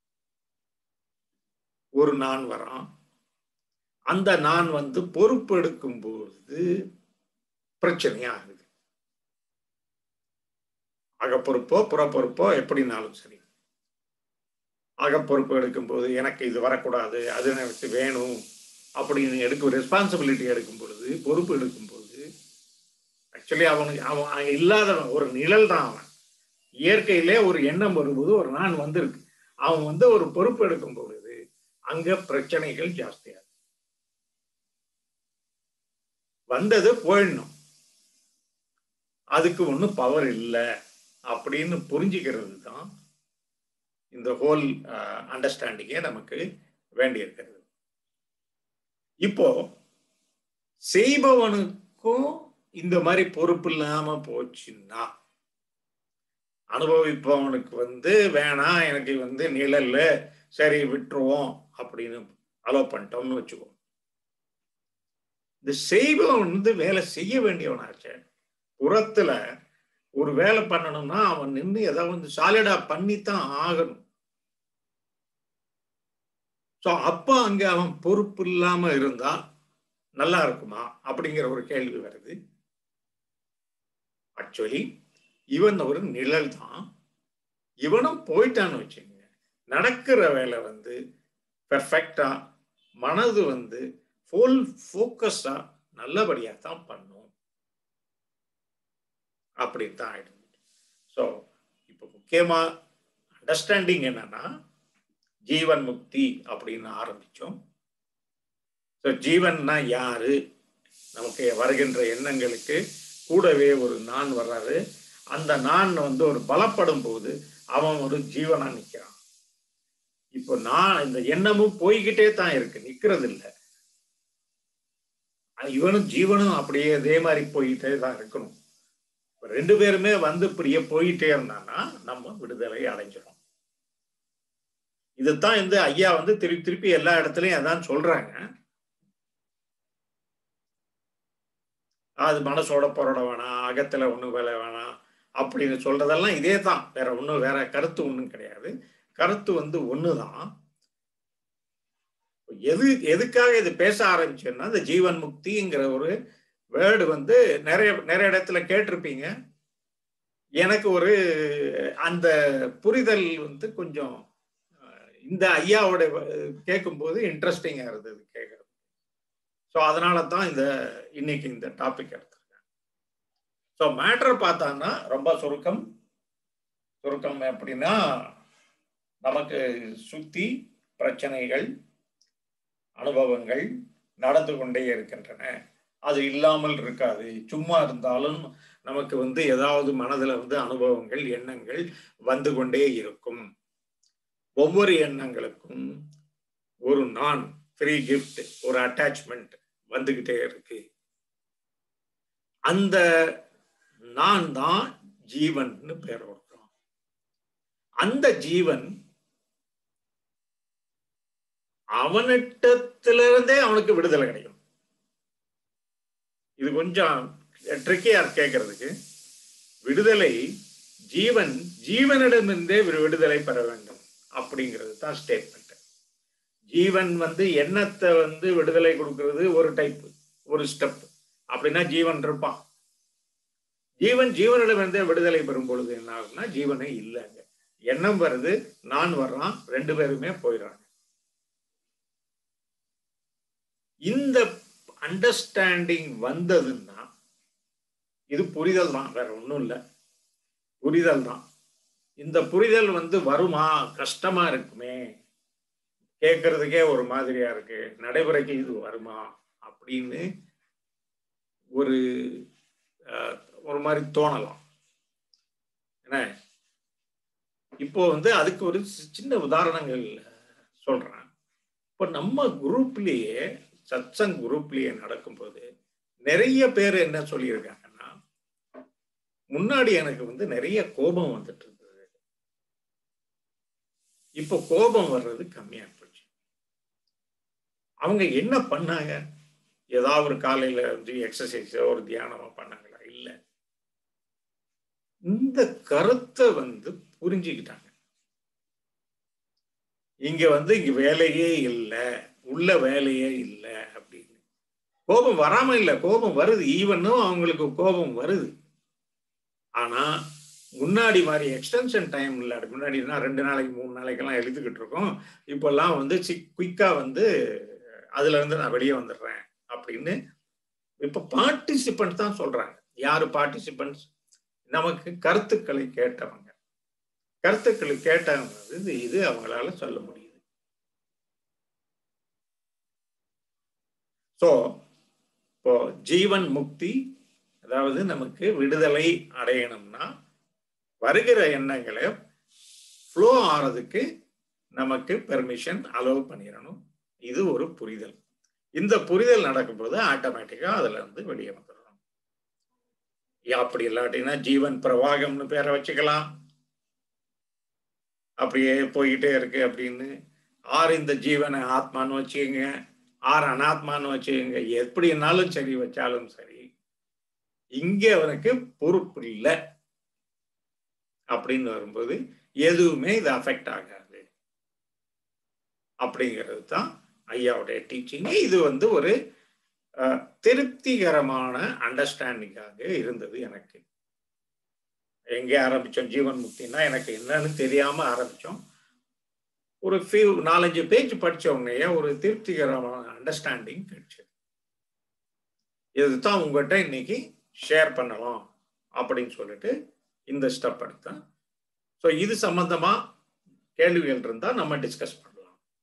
ஒரு நான் வரான் அந்த நான் வந்து பொறுப்பு எடுக்கும் பொழுது பிரச்சனையாகுது அகப்பொறுப்போ புறப்பொறுப்போ எப்படினாலும் சரி அகப்பொறுப்பு எடுக்கும்போது எனக்கு இது வரக்கூடாது அது எனக்கு வேணும் அப்படின்னு எடுக்கும் ரெஸ்பான்சிபிலிட்டி எடுக்கும் பொழுது பொறுப்பு எடுக்கும் போது ஆக்சுவலி அவனுக்கு அவன் அங்க இல்லாதவன் ஒரு நிழல் தான் அவன் இயற்கையிலே ஒரு எண்ணம் வரும்போது ஒரு நான் வந்திருக்கு அவன் வந்து ஒரு பொறுப்பு எடுக்கும் பொழுது அங்க பிரச்சனைகள் ஜாஸ்தியாகும் வந்தது போயிடணும் அதுக்கு ஒன்றும் பவர் இல்லை அப்படின்னு புரிஞ்சுக்கிறது தான் இந்த ஹோல் அண்டர்ஸ்டாண்டிங்கே நமக்கு வேண்டியிருக்கிறது இப்போ செய்பவனுக்கும் இந்த மாதிரி பொறுப்பு இல்லாம போச்சுன்னா அனுபவிப்பவனுக்கு வந்து வேணாம் எனக்கு வந்து நிழல்ல சரி விட்டுருவோம் அப்படின்னு அலோ பண்ணிட்டோம்னு வச்சுக்கோ இந்த செய்பவன் வந்து வேலை செய்ய வேண்டியவனாச்சே புறத்துல ஒரு வேலை பண்ணணும்னா அவன் நின்று ஏதாவது வந்து சாலிடா பண்ணித்தான் ஆகணும் ஸோ அப்போ அங்க அவன் பொறுப்பு இல்லாம இருந்தா நல்லா இருக்குமா அப்படிங்கிற ஒரு கேள்வி வருது ஆக்சுவலி இவன் ஒரு நிழல் தான் இவனும் போயிட்டான்னு வச்சுங்க நடக்கிற வேலை வந்து பெர்ஃபெக்டா மனது வந்து ஃபுல் ஃபோக்கஸா நல்லபடியா தான் பண்ணும் அப்படின்னு தான் ஆயிடுது ஸோ இப்போ முக்கியமா அண்டர்ஸ்டாண்டிங் என்னன்னா ஜீவன் முக்தி அப்படின்னு ஆரம்பிச்சோம் ஸோ ஜீவன்னா யாரு நமக்கு வருகின்ற எண்ணங்களுக்கு கூடவே ஒரு நான் வர்றாரு அந்த நான் வந்து ஒரு பலப்படும் போது அவன் ஒரு ஜீவனா நிற்கிறான் இப்போ நான் இந்த எண்ணமும் போய்கிட்டே தான் இருக்கு நிக்கிறது இல்லை இவனும் ஜீவனும் அப்படியே இதே மாதிரி போயிட்டே தான் இருக்கணும் ரெண்டு பேருமே வந்து இப்படியே போயிட்டே இருந்தான்னா நம்ம விடுதலை அடைஞ்சிடும் இதுதான் இந்த ஐயா வந்து திருப்பி திருப்பி எல்லா இடத்துலயும் அதான் சொல்றாங்க அது மனசோட புரட வேணாம் அகத்துல ஒண்ணும் வேலை வேணாம் அப்படின்னு சொல்றதெல்லாம் இதே தான் வேற ஒன்றும் வேற கருத்து ஒன்றும் கிடையாது கருத்து வந்து ஒண்ணுதான் எது எதுக்காக இது பேச ஆரம்பிச்சேன்னா இந்த ஜீவன் முக்திங்கிற ஒரு வேர்டு வந்து நிறைய நிறைய இடத்துல கேட்டிருப்பீங்க எனக்கு ஒரு அந்த புரிதல் வந்து கொஞ்சம் இந்த ஐயாவோட கேட்கும்போது இன்ட்ரெஸ்டிங்காக இருந்தது கேட்கறது ஸோ அதனால தான் இந்த இன்னைக்கு இந்த டாபிக் எடுத்திருக்கேன் ஸோ மேட்ரு பார்த்தான்னா ரொம்ப சுருக்கம் சுருக்கம் எப்படின்னா நமக்கு சுத்தி பிரச்சனைகள் அனுபவங்கள் நடந்து கொண்டே இருக்கின்றன அது இல்லாமல் இருக்காது சும்மா இருந்தாலும் நமக்கு வந்து ஏதாவது மனதில் வந்து அனுபவங்கள் எண்ணங்கள் வந்து கொண்டே இருக்கும் ஒவ்வொரு எண்ணங்களுக்கும் ஒரு நான் ஃப்ரீ கிஃப்ட் ஒரு அட்டாச்மெண்ட் வந்துகிட்டே இருக்கு அந்த நான் தான் ஜீவன் பேர் வரும் அந்த ஜீவன் அவனிட்டத்திலிருந்தே அவனுக்கு விடுதலை கிடைக்கும் இது கொஞ்சம் ட்ரிக்கியா கேட்கறதுக்கு விடுதலை ஜீவன் ஜீவனிடமிருந்தே விடுதலை பெற வேண்டும் அப்படிங்கிறது தான் ஸ்டேட்மெண்ட் ஜீவன் வந்து எண்ணத்தை வந்து விடுதலை கொடுக்கறது ஒரு டைப் ஒரு ஸ்டெப் அப்படின்னா ஜீவன் இருப்பான் ஜீவன் ஜீவனிடமிருந்தே விடுதலை பெறும் பொழுது என்ன ஆகும்னா ஜீவனே இல்லைங்க எண்ணம் வருது நான் வர்றான் ரெண்டு பேருமே போயிடுறாங்க இந்த அண்டர்ஸ்டாண்டிங் வந்ததுன்னா இது புரிதல் தான் வேற ஒன்றும் இல்லை புரிதல் தான் இந்த புரிதல் வந்து வருமா கஷ்டமா இருக்குமே கேட்கறதுக்கே ஒரு மாதிரியா இருக்கு நடைமுறைக்கு இது வருமா அப்படின்னு ஒரு ஒரு மாதிரி தோணலாம் என்ன இப்போ வந்து அதுக்கு ஒரு சின்ன உதாரணங்கள் சொல்றேன் இப்போ நம்ம குரூப்லயே சத்சங் குரூப்லயே நடக்கும்போது நிறைய பேர் என்ன சொல்லியிருக்காங்கன்னா முன்னாடி எனக்கு வந்து நிறைய கோபம் வந்துட்டு இருந்தது இப்போ கோபம் வர்றது கம்மியா போச்சு அவங்க என்ன பண்ணாங்க ஏதாவது ஒரு காலையில வந்து எக்ஸசைஸோ ஒரு தியானமோ பண்ணாங்களா இல்லை இந்த கருத்தை வந்து புரிஞ்சுக்கிட்டாங்க இங்க வந்து இங்க வேலையே இல்லை உள்ள வேலையே இல்லை அப்படின்னு கோபம் வராம இல்லை கோபம் வருது ஈவனும் அவங்களுக்கு கோபம் வருது ஆனா முன்னாடி மாதிரி எக்ஸ்டென்ஷன் டைம் இல்லை அதுக்கு முன்னாடினா ரெண்டு நாளைக்கு மூணு நாளைக்கெல்லாம் எழுதுகிட்டு இருக்கோம் இப்பெல்லாம் வந்து சி குயிக்கா வந்து அதுல இருந்து நான் வெளியே வந்துடுறேன் அப்படின்னு இப்ப பார்ட்டிசிபென்ட் தான் சொல்றாங்க யாரு பார்ட்டிசிபென்ட்ஸ் நமக்கு கருத்துக்களை கேட்டவங்க கருத்துக்களை கேட்டவங்க இது இது அவங்களால சொல்ல முடியுது ஸோ இப்போ ஜீவன் முக்தி அதாவது நமக்கு விடுதலை அடையணும்னா வருகிற எண்ணங்களை ஃப்ளோ ஆறதுக்கு நமக்கு பெர்மிஷன் அலோவ் பண்ணிடணும் இது ஒரு புரிதல் இந்த புரிதல் நடக்கும்போது ஆட்டோமேட்டிக்கா அதுல இருந்து வெளியே வந்துடணும் அப்படி இல்லாட்டினா ஜீவன் பிரவாகம்னு பேரை வச்சுக்கலாம் அப்படியே போய்கிட்டே இருக்கு அப்படின்னு ஆறு இந்த ஜீவனை ஆத்மான்னு வச்சுக்கோங்க ஆறு அனாத்மான்னு வச்சுக்கோங்க எப்படினாலும் சரி வச்சாலும் சரி இங்க அவனுக்கு பொறுப்பு இல்லை அப்படின்னு வரும்போது எதுவுமே இது அஃபெக்ட் ஆகாது அப்படிங்கிறது தான் ஐயாவுடைய டீச்சிங் இது வந்து ஒரு திருப்திகரமான அண்டர்ஸ்டாண்டிங்காக இருந்தது எனக்கு எங்கே ஆரம்பிச்சோம் ஜீவன் முக்தினா எனக்கு என்னன்னு தெரியாம ஆரம்பிச்சோம் ஒரு ஃபியூ நாலஞ்சு பேஜ் படிச்ச உடனே ஒரு திருப்திகரமான அண்டர்ஸ்டாண்டிங் கிடைச்சது இதுதான் உங்கள்கிட்ட இன்னைக்கு ஷேர் பண்ணலாம் அப்படின்னு சொல்லிட்டு இந்த ஸ்டெப் எடுத்தேன் ஸோ இது சம்பந்தமா கேள்விகள் இருந்தா நம்ம டிஸ்கஸ் பண்ணலாம்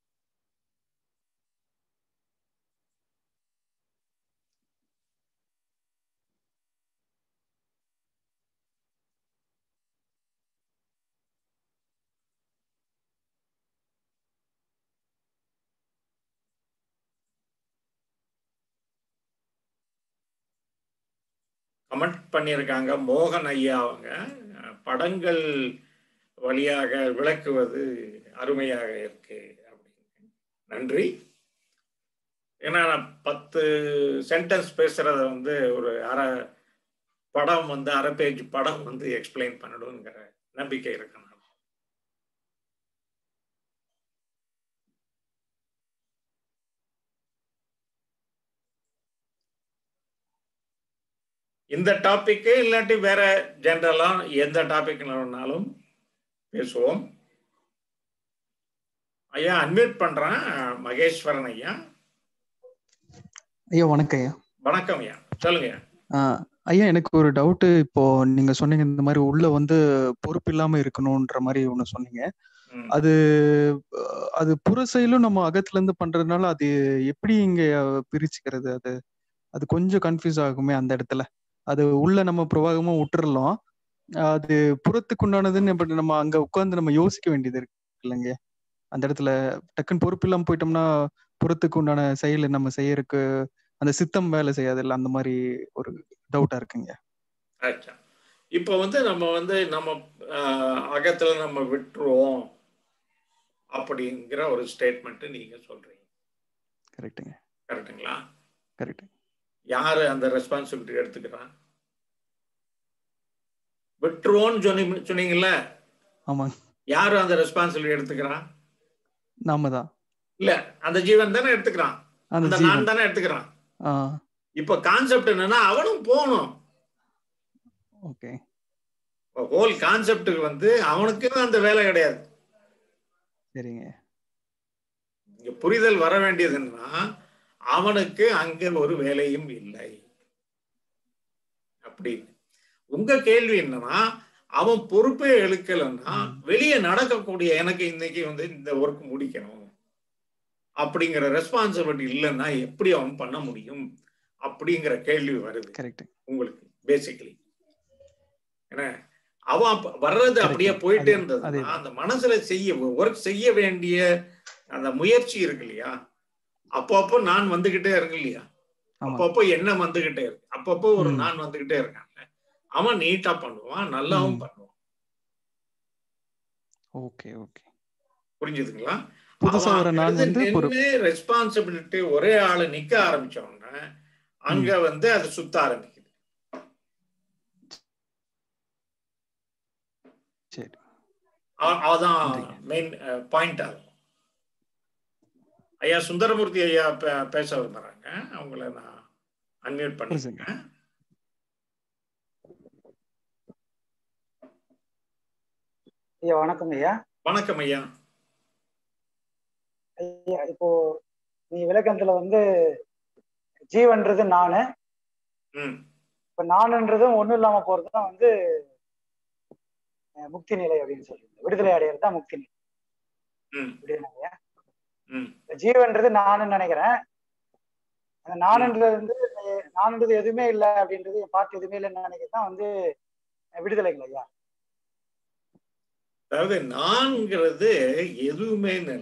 கமெண்ட் பண்ணியிருக்காங்க மோகன் ஐயா அவங்க படங்கள் வழியாக விளக்குவது அருமையாக இருக்கு அப்படின்னு நன்றி ஏன்னா நான் பத்து சென்டென்ஸ் பேசுறத வந்து ஒரு அரை படம் வந்து அரை பேஜ் படம் வந்து எக்ஸ்பிளைன் பண்ணணுங்கிற நம்பிக்கை இருக்கு நான் இந்த டாபிக்கு இல்லாட்டி வேற ஜென்ரலா எந்த டாபிக்னாலும் பேசுவோம் ஐயா அன்மியூட் பண்றேன் மகேஸ்வரன் ஐயா ஐயா வணக்கம் ஐயா வணக்கம் ஐயா சொல்லுங்க ஐயா எனக்கு ஒரு டவுட் இப்போ நீங்க சொன்னீங்க இந்த மாதிரி உள்ள வந்து பொறுப்பு இல்லாம இருக்கணும்ன்ற மாதிரி ஒண்ணு சொன்னீங்க அது அது புற செயலும் நம்ம அகத்துல இருந்து பண்றதுனால அது எப்படி இங்க பிரிச்சுக்கிறது அது அது கொஞ்சம் கன்ஃபியூஸ் ஆகுமே அந்த இடத்துல அது உள்ள நம்ம பிரவாகமா விட்டுறலாம் அது புறத்துக்கு உண்டானதுன்னு இப்ப நம்ம அங்க உட்காந்து நம்ம யோசிக்க வேண்டியது இருக்கு இல்லைங்க அந்த இடத்துல டக்குன்னு பொறுப்பு இல்லாம போயிட்டோம்னா புறத்துக்கு உண்டான செயலை நம்ம செய்யறதுக்கு அந்த சித்தம் வேலை செய்யாது இல்லை அந்த மாதிரி ஒரு டவுட்டா இருக்குங்க இப்போ வந்து நம்ம வந்து நம்ம அகத்துல நம்ம விட்டுருவோம் அப்படிங்கிற ஒரு ஸ்டேட்மெண்ட் நீங்க சொல்றீங்க கரெக்டுங்க கரெக்டுங்களா கரெக்ட் யாரு அந்த ரெஸ்பான்சிபிலிட்டி எடுத்துக்கிறான் விட்டுருவோம்னு சொன்னி சொன்னீங்கல்ல ஆமாங்க யாரு அந்த ரெஸ்பான்சிபிலிட்டி எடுத்துக்கிறான் நாம தான் இல்ல அந்த ஜீவன் தானே எடுத்துக்கிறான் அந்த அந்த நான் தானே எடுத்துக்கிறான் ஆ இப்ப கான்செப்ட் என்னன்னா அவனும் போகணும் ஓகே ஹோல் கான்செப்டுக்கு வந்து அவனுக்கு அந்த வேலை கிடையாது சரிங்க இங்க புரிதல் வர வேண்டியதுன்னா அவனுக்கு அங்க ஒரு வேலையும் இல்லை அப்படின்னு உங்க கேள்வி என்னன்னா அவன் பொறுப்பே எழுக்கலன்னா வெளியே நடக்கக்கூடிய எனக்கு இன்னைக்கு வந்து இந்த ஒர்க் முடிக்கணும் அப்படிங்கிற ரெஸ்பான்சிபிலிட்டி இல்லைன்னா எப்படி அவன் பண்ண முடியும் அப்படிங்கிற கேள்வி வருது கரெக்ட் உங்களுக்கு பேசிக்கலி ஏன்னா அவன் வர்றது அப்படியே போயிட்டே இருந்ததுன்னா அந்த மனசுல செய்ய ஒர்க் செய்ய வேண்டிய அந்த முயற்சி இருக்கு இல்லையா அப்பப்போ நான் வந்துகிட்டே இருக்கு இல்லையா அப்பப்போ என்ன வந்துகிட்டே இருக்கு அப்பப்போ ஒரு நான் வந்துகிட்டே இருக்காங்க அவன் நீட்டா பண்ணுவான் நல்லாவும் பண்ணுவான் ஓகே ஓகே புரிஞ்சுதுங்களா புதுசா வர நான் வந்து ரெஸ்பான்சிபிலிட்டி ஒரே ஆளு நிக்க ஆரம்பிச்ச உடனே அங்க வந்து அது சுத்த ஆரம்பிக்குது சரி அ- அதான் நன்றிங்க. மெயின் பாயிண்ட் ஆகும் ஐயா சுந்தரமூர்த்தி ஐயா பே- பேச விரும்புறாங்க அவங்கள நான் அன்மியூட் பண்ணிருக்கேங்க ஐயா வணக்கம் ஐயா வணக்கம் ஐயா ஐயா இப்போ நீ விளக்கத்துல வந்து ஜீவன்றது நானு ம் இப்ப நானுன்றதும் ஒண்ணும் இல்லாம போறதுதான் வந்து அஹ், முக்தி நிலை அப்படின்னு சொல்லுங்க விடுதலை அடையிறது தான் முக்தி நிலை ம் அப்படின்னா ஐயா ம் இந்த ஜீவன்றது நானுன்னு நினைக்கிறேன் அந்த நானுன்றது வந்து அஹ், நானுன்றது எதுவுமே இல்லை அப்படின்றது என் பார்த்து எதுவுமே இல்லைன்னு நினைக்கிறது தான் வந்து அஹ், விடுதலைகள் ஐயா அதாவது நான்கிறது எதுவுமே இல்லை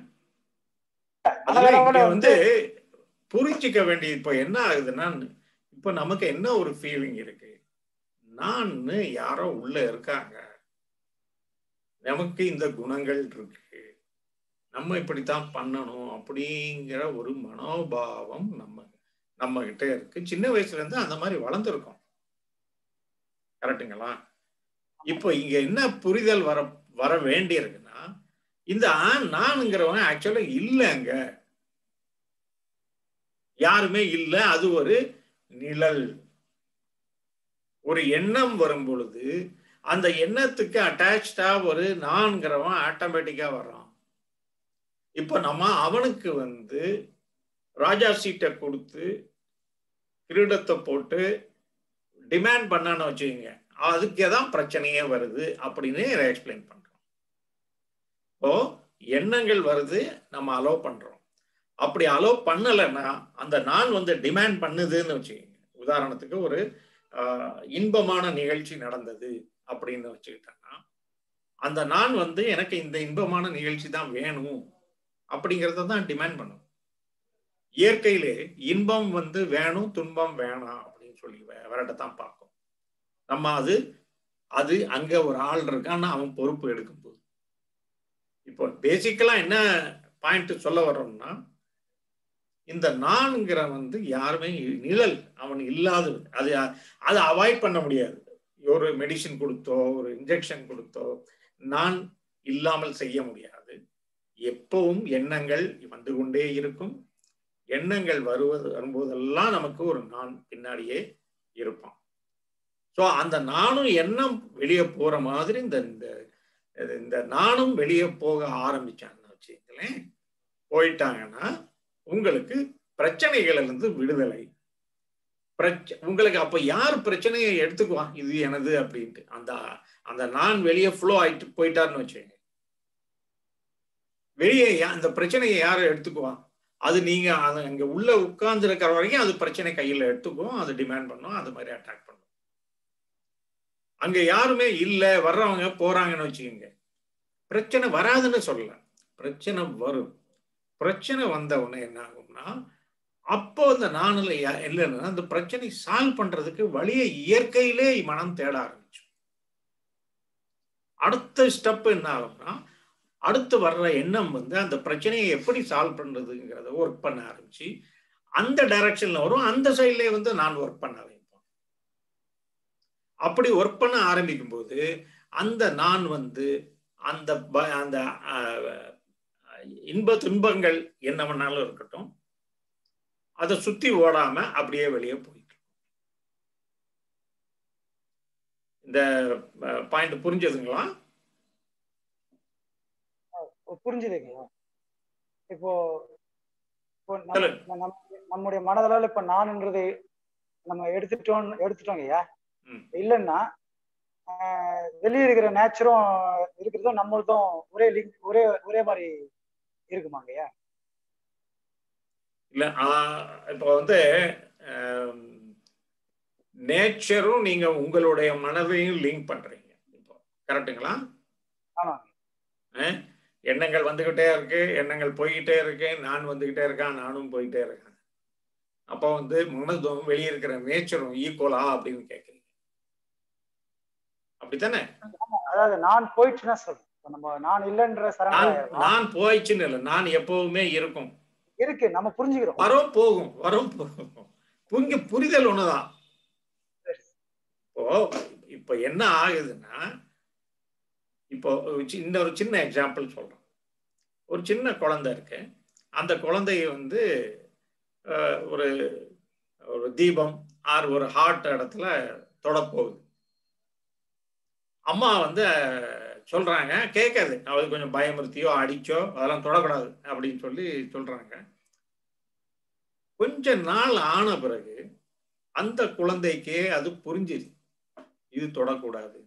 அதனால அதுல இங்க வந்து வந்து புரிஞ்சுக்க வேண்டியது இப்போ என்ன ஆகுதுன்னா இப்போ நமக்கு என்ன ஒரு ஃபீலிங் இருக்கு நான் யாரோ உள்ள இருக்காங்க நமக்கு இந்த குணங்கள் இருக்கு நம்ம இப்படித்தான் பண்ணணும் அப்படிங்கிற ஒரு மனோபாவம் நம்ம நம்ம கிட்ட இருக்கு சின்ன வயசுல இருந்து அந்த மாதிரி வளர்ந்துருக்கோம் கரெக்டுங்களா இப்போ இங்க என்ன புரிதல் வர வர வேண்டி இருக்குன்னா இந்த ஆண் நானுங்கிறவன் ஆக்சுவலா இல்லைங்க யாருமே இல்லை அது ஒரு நிழல் ஒரு எண்ணம் வரும் பொழுது அந்த எண்ணத்துக்கு அட்டாச்சா ஒரு நான்கிறவன் ஆட்டோமேட்டிக்கா வர்றான் இப்போ நம்ம அவனுக்கு வந்து ராஜா சீட்டை கொடுத்து கிரீடத்தை போட்டு டிமாண்ட் பண்ணான்னு வச்சுக்கோங்க அதுக்கே தான் பிரச்சனையே வருது அப்படின்னு எக்ஸ்பிளைன் பண்றோம் இப்போ எண்ணங்கள் வருது நம்ம அலோவ் பண்றோம் அப்படி அலோவ் பண்ணலைன்னா அந்த நான் வந்து டிமாண்ட் பண்ணுதுன்னு வச்சுக்கோங்க உதாரணத்துக்கு ஒரு ஆஹ், இன்பமான நிகழ்ச்சி நடந்தது அப்படின்னு வச்சுக்கிட்டோம்னா அந்த நான் வந்து எனக்கு இந்த இன்பமான நிகழ்ச்சி தான் வேணும் அப்படிங்கிறத தான் டிமாண்ட் பண்ணும் இயற்கையிலே இன்பம் வந்து வேணும் துன்பம் வேணாம் அப்படின்னு சொல்லி விரட்டத்தான் பார்க்கும் நம்ம அது அது அங்க ஒரு ஆள் இருக்கான்னு அவன் பொறுப்பு எடுக்கும்போது இப்போ பேசிக்கலா என்ன பாயிண்ட் சொல்ல வர்றோம்னா இந்த நான்கிற வந்து யாருமே நிழல் அவன் இல்லாதது அது அதை அவாய்ட் பண்ண முடியாது ஒரு மெடிசின் கொடுத்தோ ஒரு இன்ஜெக்ஷன் கொடுத்தோ நான் இல்லாமல் செய்ய முடியாது எப்பவும் எண்ணங்கள் வந்து கொண்டே இருக்கும் எண்ணங்கள் வருவது வரும்போதெல்லாம் நமக்கு ஒரு நான் பின்னாடியே இருப்பான் ஸோ அந்த நானும் எண்ணம் வெளியே போற மாதிரி இந்த இந்த- இந்த நானும் வெளியே போக ஆரம்பிச்சான்னு வச்சுங்களேன் போயிட்டாங்கன்னா உங்களுக்கு பிரச்சனைகள் இருந்து விடுதலை பிரச்ச உங்களுக்கு அப்ப யார் பிரச்சனையை எடுத்துக்குவான் இது எனது அப்படின்ட்டு அந்த அந்த நான் வெளியே ஃப்ளோ ஆயிட்டு போயிட்டாருன்னு வச்சுக்கோங்க வெளியே யா- அந்த பிரச்சனையை யார் எடுத்துக்குவான் அது நீங்க அது அங்க உள்ள உட்கார்ந்து இருக்கிற வரைக்கும் அது பிரச்சனை கையில எடுத்துக்கும் அது டிமாண்ட் பண்ணும் அது மாதிரி அட்டாக் பண்ணும் அங்க யாருமே இல்ல வர்றவங்க போறாங்கன்னு வச்சுக்கோங்க பிரச்சனை வராதுன்னு சொல்லல பிரச்சனை வரும் பிரச்சனை வந்த உடனே என்ன ஆகும்னா அப்போ அந்த நானில் இல்லைன்னா அந்த பிரச்சனை சால்வ் பண்றதுக்கு வழியை இயற்கையிலே மனம் தேட ஆரம்பிச்சு அடுத்த ஸ்டெப் என்ன ஆகும்னா அடுத்து வர்ற எண்ணம் வந்து அந்த பிரச்சனையை எப்படி சால்வ் பண்றதுங்கிறத ஒர்க் பண்ண ஆரம்பிச்சு அந்த டைரக்ஷன்ல வரும் அந்த சைட்லயே வந்து நான் ஒர்க் பண்ண வைப்போம் அப்படி ஒர்க் பண்ண ஆரம்பிக்கும் போது அந்த நான் வந்து அந்த ப- அந்த அஹ், இன்ப துன்பங்கள் என்ன வேணாலும் இருக்கட்டும் அதை சுத்தி ஓடாம அப்படியே வெளியே போயிட்டு இருக்கும். இந்த பாயிண்ட் புரிஞ்சதுங்களா புரிஞ்சுதுங்க இப்போ இப்போ நம்ம- சொல்லுங்க. நம்ம- நம்முடைய மனதளவுல இப்ப நான்ன்றது நம்ம எடுத்துட்டோம் எடுத்துட்டோங்க ஐயா ம். இல்லைன்னா ஆஹ், வெளியே இருக்கிற நேச்சரும் இருக்கிறதும் நம்மளதும் ஒரே லிங்க் ஒரே ஒரே மாதிரி இருக்குமாங்க ஐயா இல்ல ஆஹ், இப்போ வந்து நேச்சரும் நீங்க உங்களுடைய மனதையும் லிங்க் பண்றீங்க இப்போ கரெக்டுங்களா ஆமாங்க எண்ணங்கள் வந்துகிட்டே இருக்கு எண்ணங்கள் போய்கிட்டே இருக்கு நான் வந்துகிட்டே இருக்கான் நானும் போயிட்டே இருக்கேன் அப்போ வந்து மனதும் வெளியே இருக்கிற நேச்சரும் ஈக்குவலா அப்படின்னு கேட்குறீங்க அப்படித்தானே அதாவது நான் போயிடுச்சுன்னா சொல்றேன் இப்ப நம்ம நான் இல்லைன்ற நான் சரணம் நான் போயிடுச்சுன்னு இல்லை நான் எப்பவுமே இருக்கும் இருக்கு நம்ம புரிஞ்சுக்கிறோம் வரும் போகும் வரும் போகும் புங்க புரிதல் ஒண்ணுதான் இப்போ இப்ப என்ன ஆகுதுன்னா இப்போ சி- இந்த ஒரு சின்ன எக்ஸாம்பிள் சொல்றேன் ஒரு சின்ன குழந்தை இருக்கு அந்த குழந்தைய வந்து அஹ், ஒரு ஒரு தீபம் ஆர் ஒரு ஹார்ட் இடத்துல தொடப்போகுது அம்மா வந்து அஹ், சொல்றாங்க கேட்காது அவளுக்கு கொஞ்சம் பயமுறுத்தியோ அடிச்சோ அதெல்லாம் தொடக்கூடாது அப்படின்னு சொல்லி சொல்றாங்க கொஞ்ச நாள் ஆன பிறகு அந்த குழந்தைக்கே அது புரிஞ்சுது இது தொடக்கூடாது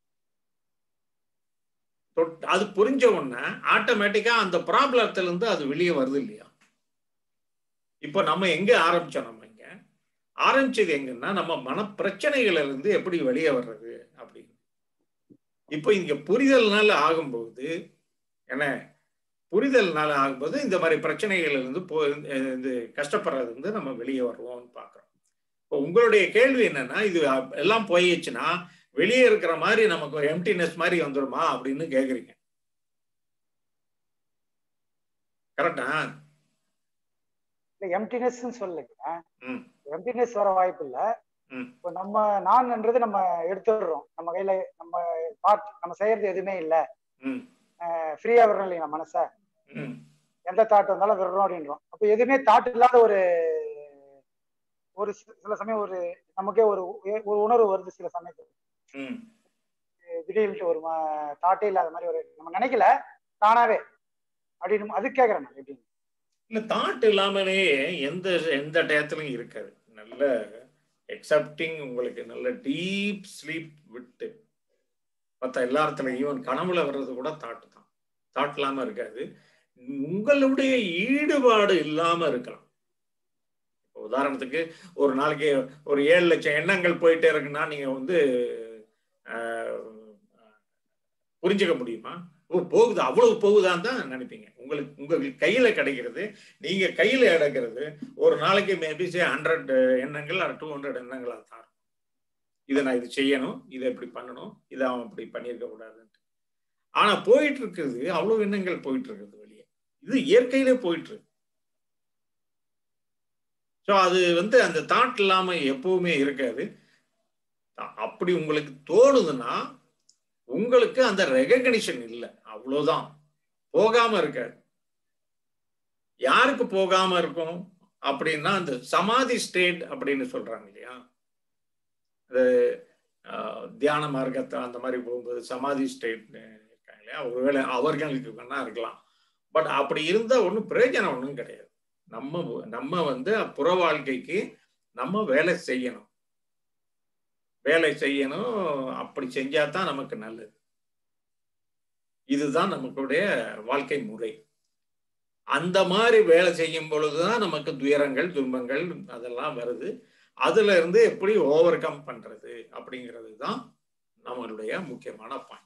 தொட்- அது புரிஞ்ச உடனே ஆட்டோமேட்டிக்கா அந்த ப்ராப்ளத்துல இருந்து அது வெளியே வருது இல்லையா இப்போ நம்ம எங்க ஆரம்பிச்சோம் நம்ம இங்க ஆரம்பிச்சது எங்கன்னா நம்ம மன பிரச்சனைகள்ல இருந்து எப்படி வெளியே வர்றது அப்படின்னு இப்போ இங்க புரிதல்னால ஆகும்போது என்ன புரிதல்னால ஆகும்போது இந்த மாதிரி பிரச்சனைகள்ல இருந்து போ இது கஷ்டப்படுறது வந்து நம்ம வெளியே வருவோம்னு பார்க்குறோம் இப்போ உங்களுடைய கேள்வி என்னன்னா இது அ- எல்லாம் போயிடுச்சுன்னா வெளியே இருக்கிற மாதிரி நமக்கு ஒரு எம்டினஸ் மாதிரி வந்துருமா அப்படின்னு கேக்குறீங்க கரெக்டா இல்ல எம்டினஸ் சொல்லுங்க ம். எம்டினஸ் வர வாய்ப்பு இல்ல ம். இப்போ நம்ம நான்ன்றது நம்ம எடுத்துடுறோம் நம்ம கையில நம்ம பார்ட் நம்ம செய்யறது எதுவுமே இல்ல ம் ஃப்ரீயா விடுறோம் இல்லையா மனச ம் எந்த தாட் வந்தாலும் விடுறோம் அப்படின்றோம் அப்ப எதுவுமே தாட் இல்லாத ஒரு ஒரு சி- சில சமயம் ஒரு நமக்கே ஒரு ஒரு உணர்வு வருது சில சமயத்துல ம் திடீர்னு ஒரு தாட்டே இல்லாத மாதிரி ஒரு நம்ம நினைக்கல தானாவே அப்படின்னு அது கேக்குறேன் நான் எப்படின்னு இல்ல தாட் இல்லாமலே எந்த எந்த டயத்துலையும் இருக்காது நல்ல எக்ஸப்டிங் உங்களுக்கு நல்ல டீப் ஸ்லீப் விட்டு மற்ற எல்லா இடத்துலையும் ஈவன் கனவுல வர்றது கூட தாட் தான் தாட் இல்லாம இருக்காது உங்களுடைய ஈடுபாடு இல்லாம இருக்கலாம் இப்ப உதாரணத்துக்கு ஒரு நாளைக்கு ஒரு ஏழு லட்சம் எண்ணங்கள் போயிட்டே இருக்குன்னா நீங்க வந்து ஆஹ், புரிஞ்சுக்க முடியுமா ஓ போகுது அவ்வளவு போகுதான்னு தான் நினைப்பீங்க உங்களுக்கு உங்களுக்கு கையில கிடைக்கிறது நீங்க கையில எடுக்கிறது ஒரு நாளைக்கு மேபி சே ஹண்ட்ரட் எண்ணங்கள் டூ ஹண்ட்ரட் எண்ணங்களா தான் இருக்கும். இதை நான் இது செய்யணும் இதை இப்படி பண்ணணும் இதை அவன் இப்படி பண்ணியிருக்க கூடாதுன்ட்டு ஆனா போயிட்டு இருக்குது அவ்வளவு எண்ணங்கள் போயிட்டு இருக்குது வெளியே இது இயற்கையிலே போயிட்டு இருக்கு ஸோ அது வந்து அந்த தாட் இல்லாம எப்பவுமே இருக்காது அ- அப்படி உங்களுக்கு தோணுதுன்னா உங்களுக்கு அந்த ரெகக்னிஷன் இல்லை அவ்வளவுதான் போகாம இருக்காது யாருக்கு போகாம இருக்கும் அப்படின்னா அந்த சமாதி ஸ்டேட் அப்படின்னு சொல்றாங்க இல்லையா அது ஆஹ், தியான மார்க்கத்தை அந்த மாதிரி போகும்போது சமாதி ஸ்டேட் இருக்காங்க இல்லையா ஒருவேளை அவர்களுக்கு வேணா இருக்கலாம் பட் அப்படி இருந்தா ஒன்றும் பிரயோஜனம் ஒன்றும் கிடையாது நம்ம நம்ம வந்து புற வாழ்க்கைக்கு நம்ம வேலை செய்யணும் வேலை செய்யணும் அப்படி செஞ்சா தான் நமக்கு நல்லது இதுதான் நமக்குடைய வாழ்க்கை முறை அந்த மாதிரி வேலை செய்யும் பொழுதுதான் நமக்கு துயரங்கள் துன்பங்கள் அதெல்லாம் வருது அதுல இருந்து எப்படி ஓவர் கம் பண்றது அப்படிங்கிறது தான் நம்மளுடைய முக்கியமான பாயிண்ட்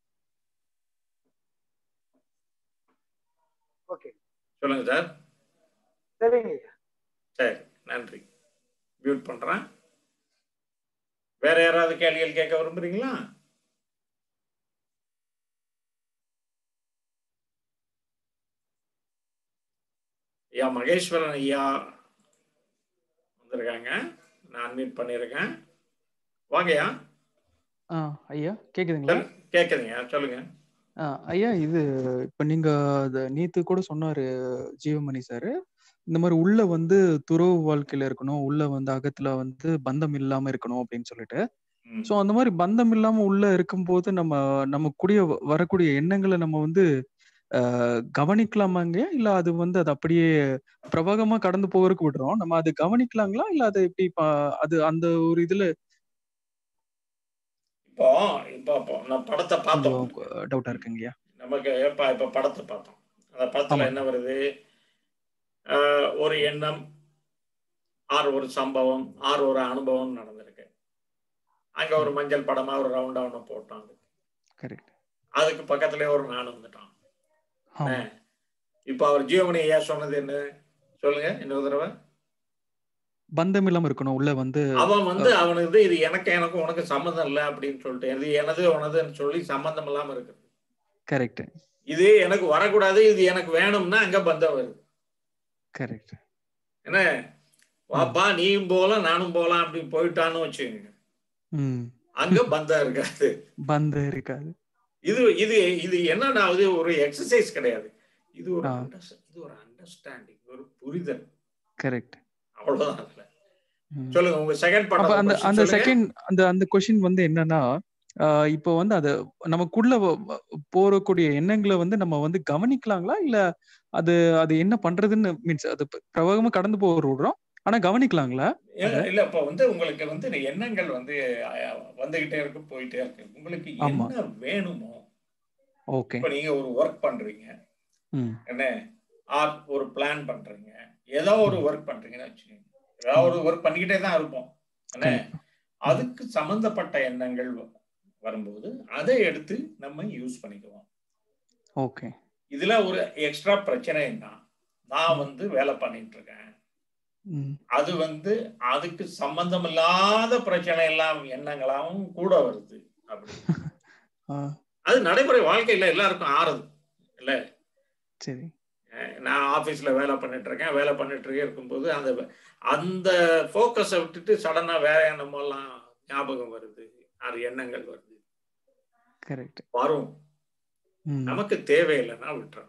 ஓகே சொல்லுங்க சார் சரிங்க ஐயா. சரி நன்றி மியூட் பண்றேன் வேற யாராவது கேள்விகள் கேட்க விரும்புறீங்களா ஐயா மகேஸ்வரன் ஐயா வந்திருக்காங்க நான் மீட் பண்ணியிருக்கேன் வாங்கய்யா ஆ ஐயா கேக்குதுங்களா கேட்குதுங்க சொல்லுங்க ஆ, ஐயா இது இப்ப நீங்க அத நேத்து கூட சொன்னாரு ஜீவமணி சார் இந்த மாதிரி உள்ள வந்து துறவு வாழ்க்கையில இருக்கணும் உள்ள வந்து அகத்துல வந்து பந்தம் இல்லாம இருக்கணும் அப்படின்னு சொல்லிட்டு ம். சோ அந்த மாதிரி பந்தம் இல்லாம உள்ள இருக்கும்போது நம்ம நம்ம கூடிய வ- வரக்கூடிய எண்ணங்களை நம்ம வந்து அஹ், கவனிக்கலாமாங்க இல்ல அது வந்து அது அப்படியே பிரவாகமா கடந்து போகிறதுக்கு விடுறோம் நம்ம அது கவனிக்கலாங்களா இல்ல அது எப்படி ப- அது அந்த ஒரு இதுல இப்போ இப்போ இப்போ நான் படத்தை பார்த்தோம் கொஞ்சம் டவுட்டா இருக்குங்கய்யா நமக்கு எப்ப இப்ப படத்தை பார்த்தோம் அந்த படத்துல ஆமா. என்ன வருது ஆஹ் ஒரு எண்ணம் ஆறு ஒரு சம்பவம் ஆறு ஒரு அனுபவம் நடந்திருக்கு அங்க ஒரு மஞ்சள் படமா ஒரு ரவுண்டா ஒண்ணு போட்டோம் கரெக்ட் அதுக்கு பக்கத்துலயே ஒரு நான் வந்துட்டான் ஆமா இப்ப அவர் ஜீவமணி ஐயா சொன்னது என்ன சொல்லுங்க இன்னொரு தடவை பந்தம் இல்லாம இருக்கணும் உள்ள வந்து அவன் வந்து அவனுக்கு இது எனக்கு எனக்கும் உனக்கு சம்மந்தம் இல்லை அப்படின்னு சொல்லிட்டு இது எனது உனதுன்னு சொல்லி சம்மந்தம் இல்லாம இருக்கு கரெக்ட் இது எனக்கு வரக்கூடாது இது எனக்கு வேணும்னா அங்க பந்தம் வருது கரெக்ட் என்ன வாப்பா நீயும் போகலாம் நானும் போகலாம் அப்படி போயிட்டான்னு வச்சுக்கோங்க ம் அங்க பந்தம் இருக்காது பந்தம் இருக்காது இது இது இது என்னன்னா அது ஒரு எக்ஸசைஸ் கிடையாது இது ஒரு ஆ. under- இது ஒரு அண்டர்ஸ்டாண்டிங் ஒரு புரிதல் கரெக்ட் அவ்வளவுதான் அதுல சொல்லுங்க உங்க செகண்ட் அப்ப பார்ட் அந்த அந்த செகண்ட் அந்த அந்த கொஷின் வந்து என்னன்னா ஆஹ் இப்போ வந்து அது நமக்குள்ள வ- வ- போறக்கூடிய எண்ணங்களை வந்து நம்ம வந்து கவனிக்கலாங்களா இல்ல அது அது என்ன பண்றதுன்னு மீன்ஸ் அது ப- பிரவாகமா கடந்து போக விடுறோம் ஆனா கவனிக்கலாங்களா இல்ல இல்ல, இப்ப வந்து உங்களுக்கு வந்து இந்த எண்ணங்கள் வந்து அஹ், வந்துகிட்டே இருக்கு போயிட்டே இருக்கு உங்களுக்கு ஆமா. என்ன வேணுமோ ஓகே இப்ப நீங்க ஒரு ஒர்க் பண்றீங்க ம் என்ன ஆர் ஒரு பிளான் பண்றீங்க ஏதோ ஒரு ஒர்க் பண்றீங்கன்னு வச்சுக்கோங்க ஏதாவது ஒரு ஒர்க் பண்ணிக்கிட்டே தான் இருப்போம் என்ன கண்டிப்பா. அதுக்கு சம்பந்தப்பட்ட எண்ணங்கள் வ- வரும்போது அதை எடுத்து நம்ம யூஸ் பண்ணிக்குவோம் ஓகே இதுல ஒரு எக்ஸ்ட்ரா பிரச்சனை என்ன நான் வந்து வேலை பண்ணிட்டு இருக்கேன் ம் அது வந்து அதுக்கு சம்பந்தம் இல்லாத பிரச்சனை எல்லாம் எண்ணங்களாவும் கூட வருது அப்படி ஆ அது நடைமுறை வாழ்க்கையில எல்லாருக்கும் ஆறுது இல்ல சரி அஹ் நான் ஆபீஸ்ல வேலை பண்ணிட்டு இருக்கேன் வேலை பண்ணிட்டு இருக்கே இருக்கும்போது அந்த அந்த ஃபோக்கஸை விட்டுட்டு சடனா வேற என்னமோ எல்லாம் ஞாபகம் வருது அது எண்ணங்கள் வருது கரெக்ட் வரும் ம் நமக்கு தேவையில்லைன்னா விட்டுறணும்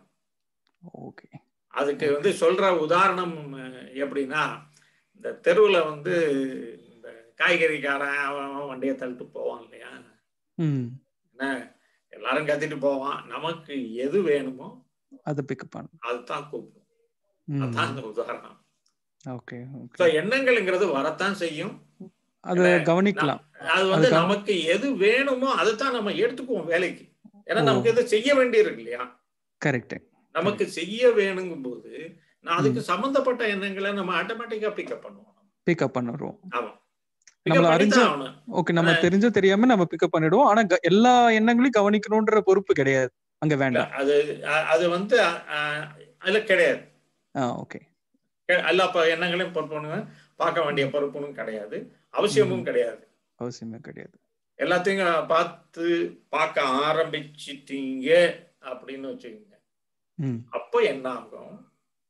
ஓகே அதுக்கு வந்து சொல்ற உதாரணம் அஹ், எப்படின்னா இந்த தெருவுல வந்து இந்த காய்கறிக்காரன் அவன் அவன் வண்டியை தள்ளிட்டு போவான் இல்லையா ம் என்ன எல்லாரும் கத்திட்டு போவான் நமக்கு எது வேணுமோ அதை பிக்கப் பண்ணு அதுதான் கூப்பிடும் ம் அதான் இந்த உதாரணம் ஓகே ஸோ ஓகே எண்ணங்கள்ங்கிறது வரத்தான் செய்யும் அதை கவனிக்கலாம் அது வந்து அதுக்கா- நமக்கு எது வேணுமோ அதைத்தான் நம்ம எடுத்துக்குவோம் வேலைக்கு ஏன்னா ஓ. நமக்கு எது செய்ய வேண்டியிருக்கு இல்லையா கரெக்ட் நமக்கு செய்ய வேணுங்கும் போது நான் அதுக்கு சம்பந்தப்பட்ட எண்ணங்களை நம்ம ஆட்டோமேட்டிக்கா பிக்கப் பண்ணுவோம் பிக்கப் பண்ணிடுவோம் ஆமா நம்மள Pick up அறிஞ்ச- பண்ணித்தான் ஆகணும். ஓகே நம்ம தெரிஞ்சோ தெரியாம நம்ம பிக்கப் பண்ணிடுவோம் ஆனா க- எல்லா எண்ணங்களையும் கவனிக்கணும்ன்ற பொறுப்பு கிடையாது அங்க இல்ல, வேண்டாம் அது அ- அது வந்து அஹ், அதுல கிடையாது ஆ ஓகே கே- எல்லா ப- எண்ணங்களையும் பொறுப்புன்னு பார்க்க வேண்டிய பொறுப்புனும் கிடையாது அவசியமும் கிடையாது அவசியமே கிடையாது எல்லாத்தையும் பார்த்து பார்க்க ஆரம்பிச்சிட்டீங்க அப்படின்னு வச்சுக்கோங்க ம் அப்போ என்ன ஆகும்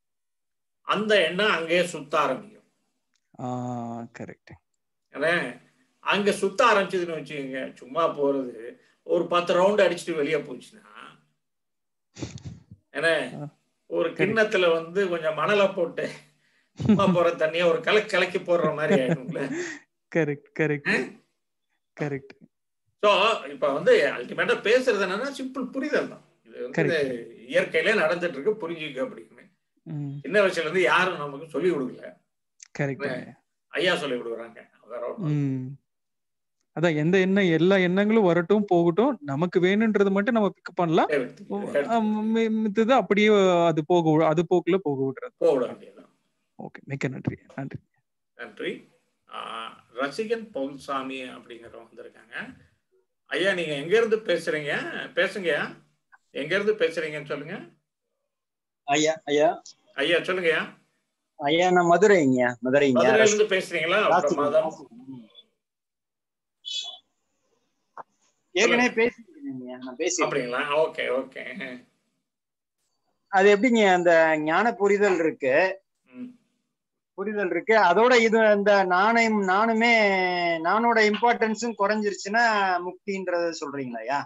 அந்த எண்ணம் அங்கேயே சுத்த ஆரம்பிக்கும் ஆ கரெக்ட் ஏன்னா அங்க சுத்த ஆரம்பிச்சதுன்னு வச்சுக்கோங்க சும்மா போறது ஒரு பத்து ரவுண்ட் அடிச்சுட்டு வெளியே போச்சுன்னா ஏன்னா ஒரு கிண்ணத்துல வந்து கொஞ்சம் மணலை போட்டு சும்மா போற தண்ணிய ஒரு கலக்கு கலக்கி போடுற மாதிரி ஆயிடும்ல கரெக்ட் கரெக்ட் கரெக்ட் சோ இப்ப வந்து அல்டிமேட்டா பேசுறது என்னன்னா சிம்பிள் புரிதல் தான் இது வந்து Correct. இயற்கையிலே நடந்துட்டு இருக்கு புரிஞ்சுக்க அப்படின்னு ம் சின்ன வயசுல இருந்து யாரும் நமக்கு சொல்லி கொடுக்கல கரெக்ட் ஐயா சொல்லி கொடுக்குறாங்க வேற ஒண்ணும் இல்ல. ம் அதான் எந்த எண்ணம் எல்லா எண்ணங்களும் வரட்டும் போகட்டும் நமக்கு வேணும்ன்றது மட்டும் நம்ம பிக்கப் பண்ணலாம் எடுத்து- ஓ, எடுத்து ஆ, மி- மித்தது அப்படியே அது போக விட- அது போக்குல போக விடுறது போட வேண்டியதுதான் ஓகே மிக்க நன்றி நன்றி நன்றி ஆஹ் ரசிகன் பவுல்சாமி அப்படிங்கிறவங்க வந்திருக்காங்க ஐயா நீங்க எங்க இருந்து பேசுறீங்க பேசுங்கய்யா எங்க இருந்து பேசுறீங்கன்னு சொல்லுங்க ஐயா ஐயா ஐயா சொல்லுங்கய்யா ஐயா நான் மதுரைங்க மதுரைங்க மதுரையில இருந்து பேசுறீங்களா அப்புறம் மாதம் ஏற்கனவே பேசிருக்கீங்க நான் பேசி அப்படிங்களா ஓகே ஓகே அது எப்படிங்க அந்த ஞான புரிதல் இருக்கு ம். புரிதல் இருக்கு அதோட இது இந்த நாணயம் நானுமே நானோட இம்பார்ட்டன்ஸும் குறைஞ்சிருச்சுன்னா முக்தின்றத சொல்றீங்களா ஐயா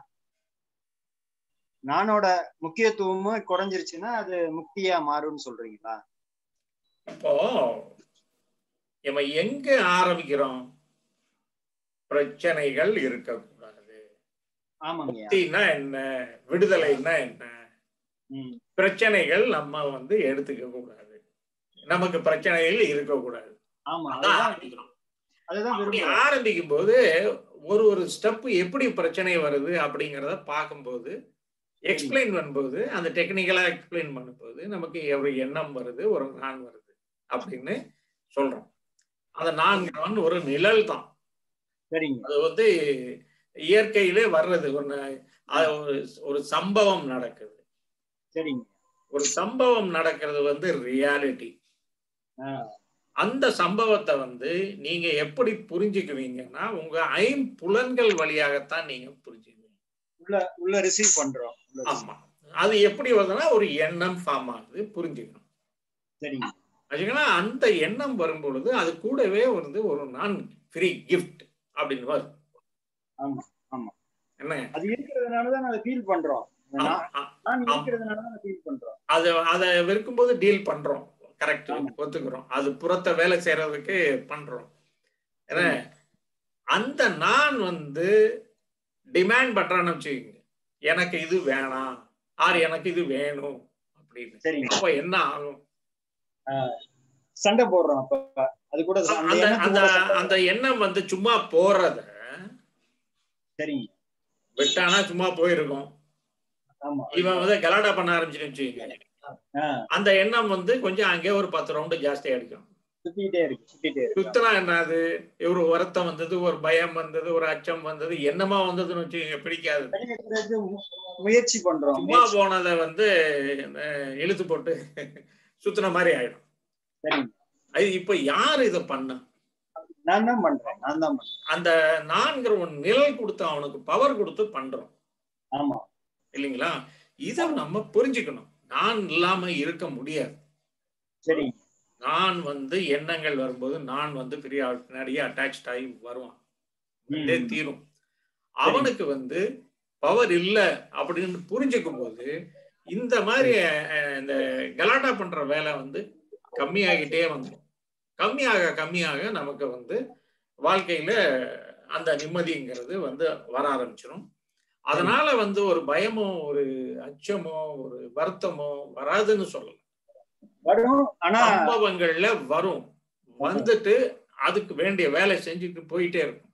நானோட முக்கியத்துவமும் குறைஞ்சிருச்சுன்னா அது முக்தியா மாறும்னு சொல்றீங்களா இப்போ நம்ம எங்க ஆரம்பிக்கிறோம் பிரச்சனைகள் இருக்கக்கூடாது ஆமாங்க முக்தினா என்ன விடுதலைன்னா என்ன ம் பிரச்சனைகள் நம்ம வந்து எடுத்துக்க கூடாது நமக்கு பிரச்சனைகள் இருக்கக்கூடாது ஆமா அதான் அதுதான் ஆரம்பிக்கிறோம் அதுதான் அப்படி விரும்புறேன் ஆரம்பிக்கும் போது ஒரு ஒரு ஸ்டெப் எப்படி பிரச்சனை வருது அப்படிங்கிறத பார்க்கும்போது எக்ஸ்பிளைன் பண்ணும்போது அந்த டெக்னிக்கலா எக்ஸ்பிளைன் பண்ணும்போது நமக்கு ஒரு எண்ணம் வருது ஒரு நான் வருது அப்படின்னு சொல்றோம் அந்த நான்கிறவன் ஒரு நிழல் தான் சரிங்க அது வந்து இயற்கையிலே வர்றது ஒன்று அது ஒரு ஒரு சம்பவம் நடக்குது சரிங்க ஒரு சம்பவம் நடக்கிறது வந்து ரியாலிட்டி ஆ, அந்த சம்பவத்தை வந்து நீங்க எப்படி புரிஞ்சுக்குவீங்கன்னா உங்க ஐம்புலன்கள் வழியாகத்தான் நீங்க புரிஞ்சுக்குவீங்க உள்ள உள்ள ரிசீவ் பண்றோம் உள்ள receive- ஆமா அது எப்படி வருதுன்னா ஒரு எண்ணம் ஃபார்ம் ஆகுது புரிஞ்சுக்கணும் சரிங்க ஆச்சுங்களா அந்த எண்ணம் வரும் பொழுது அது கூடவே வந்து ஒரு நான் ஃப்ரீ கிஃப்ட் அப்படின்னு வருது ஆமா ஆமா என்ன அது இருக்கிறதுனாலதான் அதை ஃபீல் பண்றோம் ஆமா, நான் ஆ- நான் இருக்கிறதுனாலதான் அதை ஃபீல் பண்றோம் அது அதை வெறுக்கும்போது டீல் பண்றோம் கரெக்ட் ஆமா. ஒத்துக்கிறோம் அது புறத்தை வேலை செய்யறதுக்கு பண்றோம் ஏன்னா அந்த நான் வந்து டிமாண்ட் பண்றான்னு வச்சுக்கோங்க எனக்கு இது வேணாம் ஆர் எனக்கு இது வேணும் அப்படின்னு சரிங்க அப்ப என்ன ஆகும் சண்டை போடுறோம் அப்ப அது கூட அந்த அந்த எண்ணத்து அந்த கூட சண்டை அந்த எண்ணம் வந்து சும்மா போறத சரிங்க விட்டானா சும்மா போயிருக்கும் ஆமா இவன் வந்து கலாட்டா பண்ண ஆரம்பிச்சுன்னு வச்சுக்கோங்க ஆ, அந்த எண்ணம் வந்து கொஞ்சம் அங்கே ஒரு பத்து ரவுண்டு ஜாஸ்தி அடிக்கும் சுத்திட்டே இருக்கு சுத்திட்டே இருக்கு சுத்தனா என்னது ஒரு வருத்தம் வந்தது ஒரு பயம் வந்தது ஒரு அச்சம் வந்தது என்னமா வந்ததுன்னு வச்சுக்கோங்க பிடிக்காது வெளியேற்றுறதுக்கு மு- முயற்சி பண்றோம் சும்மா போனதை வந்து அஹ், இழுத்து போட்டு சுத்தின மாதிரி ஆயிடும் சரிங்க அது இப்ப யார் இதை பண்ண நான் தான் பண்றேன் நான் தான் பண்றேன் அந்த நான்கிற ஒரு நிழல் கொடுத்து அவனுக்கு பவர் கொடுத்து பண்றோம் ஆமா இல்லைங்களா இதை நம்ம புரிஞ்சுக்கணும் நான் இல்லாம இருக்க முடியாது சரிங்க நான் வந்து எண்ணங்கள் வரும்போது நான் வந்து பெரிய ஆள் பின்னாடியே அட்டாச் ஆகி வருவான் இதே ம். தீரும் அவனுக்கு வந்து பவர் இல்ல அப்படின்னு புரிஞ்சுக்கும் போது இந்த மாதிரி அஹ், இந்த கலாட்டா பண்ற வேலை வந்து கம்மியாகிட்டே வந்துடும் கம்மியாக கம்மியாக நமக்கு வந்து வாழ்க்கையில அந்த நிம்மதிங்கிறது வந்து வர ஆரம்பிச்சிடும் அதனால வந்து ஒரு பயமோ ஒரு அச்சமோ ஒரு வருத்தமோ வராதுன்னு சொல்லலாம் வரும் ஆனா சம்பவங்கள்ல வரும் வந்துட்டு அதுக்கு வேண்டிய வேலை செஞ்சுட்டு போயிட்டே இருக்கும்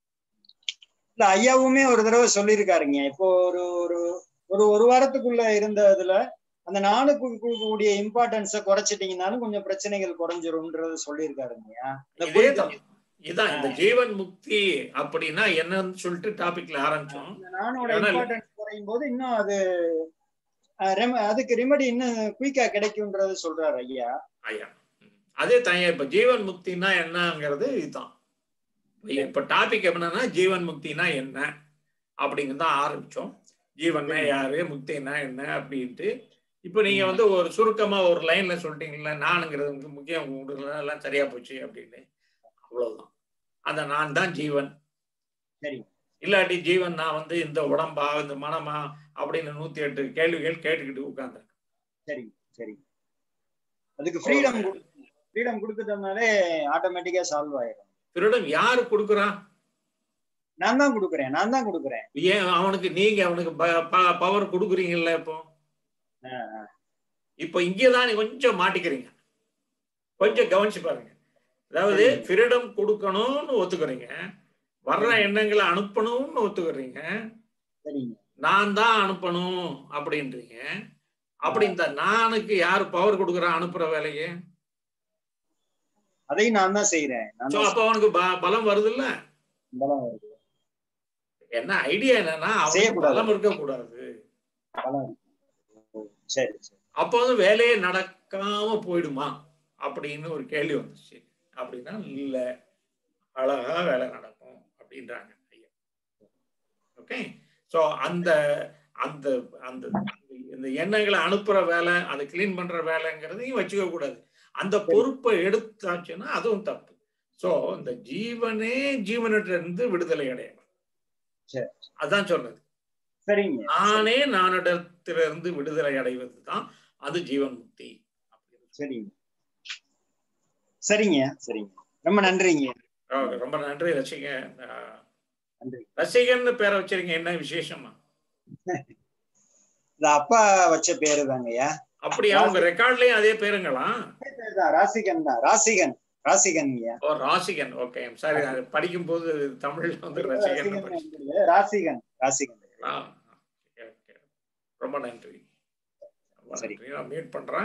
இல்ல ஐயாவுமே ஒரு தடவை சொல்லியிருக்காருங்க இப்போ ஒரு ஒரு ஒரு ஒரு வாரத்துக்குள்ள இருந்த இதுல அந்த நானுக்கு கொடுக்கக்கூடிய இம்பார்ட்டன்ஸ குறைச்சிட்டீங்கனாலும் கொஞ்சம் பிரச்சனைகள் குறைஞ்சிரும்ன்றது சொல்லியிருக்காருங்க இந்த இதேதான் இதான் இந்த ஜீவன் முக்தி அப்படின்னா என்னன்னு சொல்லிட்டு டாபிக்ல ஆரம்பிச்சோம் இந்த நானோட ஆனால் இம்பார்ட்டன்ஸ் குறையும் போது இன்னும் அது அஹ், ரெம- அதுக்கு ரெமெடி இன்னும் குயிக்கா கிடைக்கும்ன்றது சொல்றாரு ஐயா ஐயா ம். அதே தான் இப்ப ஜீவன் முக்தினா என்னங்கிறது இதுதான் இப்ப டாபிக் என்னன்னா ஜீவன் முக்தினா என்ன அப்படிங்கிறது தான் ஆரம்பிச்சோம் ஜீவன்னா யாரு முக்தினா என்ன அப்படின்ட்டு இப்ப நீங்க வந்து ஒரு சுருக்கமா ஒரு லைன்ல சொல்லிட்டீங்கல்ல நானுங்கிறது வந்து முக்கியம் உங்களுக்கு எல்லாம் சரியா போச்சு அப்படின்னு அவ்வளவுதான் அந்த நான் தான் ஜீவன் சரி இல்லாட்டி ஜீவன் நான் வந்து இந்த உடம்பா இந்த மனமா அப்படின்னு நூத்தி எட்டு கேள்விகள் கேட்டுக்கிட்டு உட்கார்ந்தேன் சரி சரி அதுக்கு ஃப்ரீடம் ஃப்ரீடம் கொடுத்துட்டோம்னாலே ஆட்டோமேட்டிக்கா சால்வ் ஆயிடும் திருடம் யாரு கொடுக்குறா நான் தான் கொடுக்குறேன் நான் தான் கொடுக்குறேன் ஏன் அவனுக்கு நீங்க அவனுக்கு பவர் கொடுக்குறீங்கல்ல இப்போ இப்போ இங்கேதான் நீ கொஞ்சம் மாட்டிக்கிறீங்க கொஞ்சம் கவனிச்சு பாருங்க அதாவது சரி. ஃப்ரீடம் கொடுக்கணும்னு ஒத்துக்கிறீங்க வர்ற எண்ணங்களை அனுப்பணும்னு ஒத்துக்கிறீங்க சரிங்க நான் தான் அனுப்பணும் அப்படின்றீங்க அப்படி இந்த நானுக்கு யார் பவர் கொடுக்குறா அனுப்புற வேலையை அதையும் நான் தான் செய்யறேன் நான் சோ தான் அப்ப அவனுக்கு ப- பலம் வருது இல்ல பலம் வருது என்ன ஐடியா என்னன்னா அவனுக்கு செய்யக்கூடாது. பலம் இருக்கக்கூடாது பலம் வருது. சரி சரி அப்போ வந்து வேலையே நடக்காம போயிடுமா அப்படின்னு ஒரு கேள்வி வந்துச்சு அப்படின்னா இல்ல அழகா வேலை நடக்கும் அப்படின்றாங்க ஐயா ஓகே சோ அந்த அந்த அந்த இந்த எண்ணங்களை அனுப்புற வேலை அதை கிளீன் பண்ற வேலைங்கிறதையும் வச்சுக்க கூடாது அந்த பொறுப்பை எடுத்தாச்சுன்னா அதுவும் தப்பு சோ இந்த ஜீவனே ஜீவனிட்ட இருந்து விடுதலை அடையணும் சரி. அதான் சொன்னது சரிங்க நானே நானிடத்திலிருந்து விடுதலை அடைவது தான் அது ஜீவன் முக்தி சரிங்க சரிங்க சரிங்க ரொம்ப நன்றிங்க ஓகே, ரொம்ப நன்றி ரசிகன் ஆஹ், நன்றி ரசிகன்னு பேரை வச்சிருக்கீங்க என்ன விசேஷமா இந்த அப்பா வச்ச பேரு தாங்கய்யா அப்படியா உங்க ரெக்கார்ட்லயும் அதே பேருங்களா தான் ராசிகன் தான் ராசிகன் ராசிகன்யா ஓ ராசிகன் ஓகே சாரி அது படிக்கும் போது தமிழ்ல வந்து ரசிகன் ராசிகன் வந்து ராசிகன் ராசிகன் ஓகே ரொம்ப நன்றி ரொம்ப சரி. நன்றி நான் மீட் பண்றேன்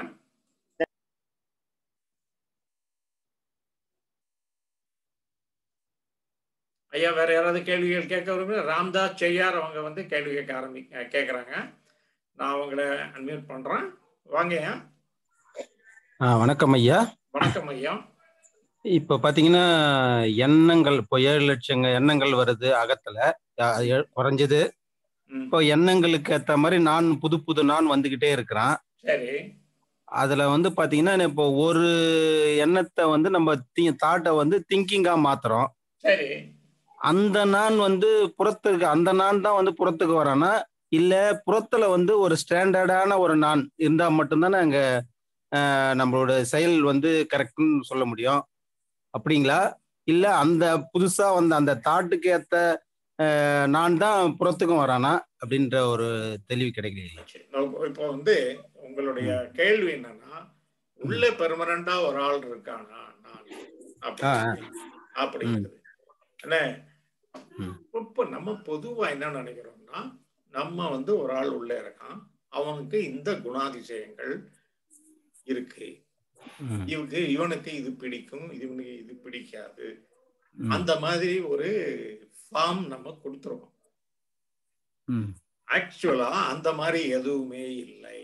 ஐயா வேற யாராவது கேள்விகள் கேட்க விரும்புங்க ராம்தாஸ் செய்யார் அவங்க வந்து கேள்வி கேட்க ஆரம்பி கேட்குறாங்க நான் அவங்கள அன்மியூட் பண்றேன் வாங்க ஐயா ஆ வணக்கம் ஐயா வணக்கம் ஐயா இப்போ பார்த்தீங்கன்னா எண்ணங்கள் இப்போ ஏழு லட்சங்க எண்ணங்கள் வருது அகத்துல அஹ் ஏ- குறைஞ்சது ம், இப்போ எண்ணங்களுக்கு ஏற்ற மாதிரி நான் புது புது நான் வந்துகிட்டே இருக்கிறான் சரி அதுல வந்து பாத்தீங்கன்னா இப்போ ஒரு எண்ணத்தை வந்து நம்ம தாட்டை வந்து திங்கிங்கா மாத்துறோம் சரி அந்த நான் வந்து புறத்துக்கு அந்த நான் தான் வந்து புறத்துக்கு வரானா இல்ல புறத்துல வந்து ஒரு ஸ்டாண்டர்டான ஒரு நான் இருந்தா மட்டும்தானே அங்க ஆஹ், நம்மளோட செயல் வந்து கரெக்ட்னு சொல்ல முடியும் அப்படிங்களா இல்ல அந்த புதுசா வந்த அந்த தாட்டுக்கு ஏத்த ஆஹ், நான் தான் புறத்துக்கும் வரானா அப்படின்ற ஒரு தெளிவு கிடைக்கலையே சரி. இப்போ- இப்போ வந்து உங்களுடைய கேள்வி என்னன்னா உள்ள பெர்மனண்டா ஒரு ஆள் இருக்கானா நான் ஆ, அப்படி அப்படிங்கிறது என்ன ம். இப்போ நம்ம பொதுவா என்ன நினைக்கிறோம்னா நம்ம வந்து ஒரு ஆள் உள்ள இருக்கான் அவனுக்கு இந்த குணாதிசயங்கள் இருக்கு ம், இவனுக்கு இவனுக்கு இது பிடிக்கும் இவனுக்கு இது பிடிக்காது ம், அந்த மாதிரி ஒரு ஃபார்ம் நம்ம கொடுத்துருவோம் ம். ஆக்சுவலா அந்த மாதிரி எதுவுமே இல்லை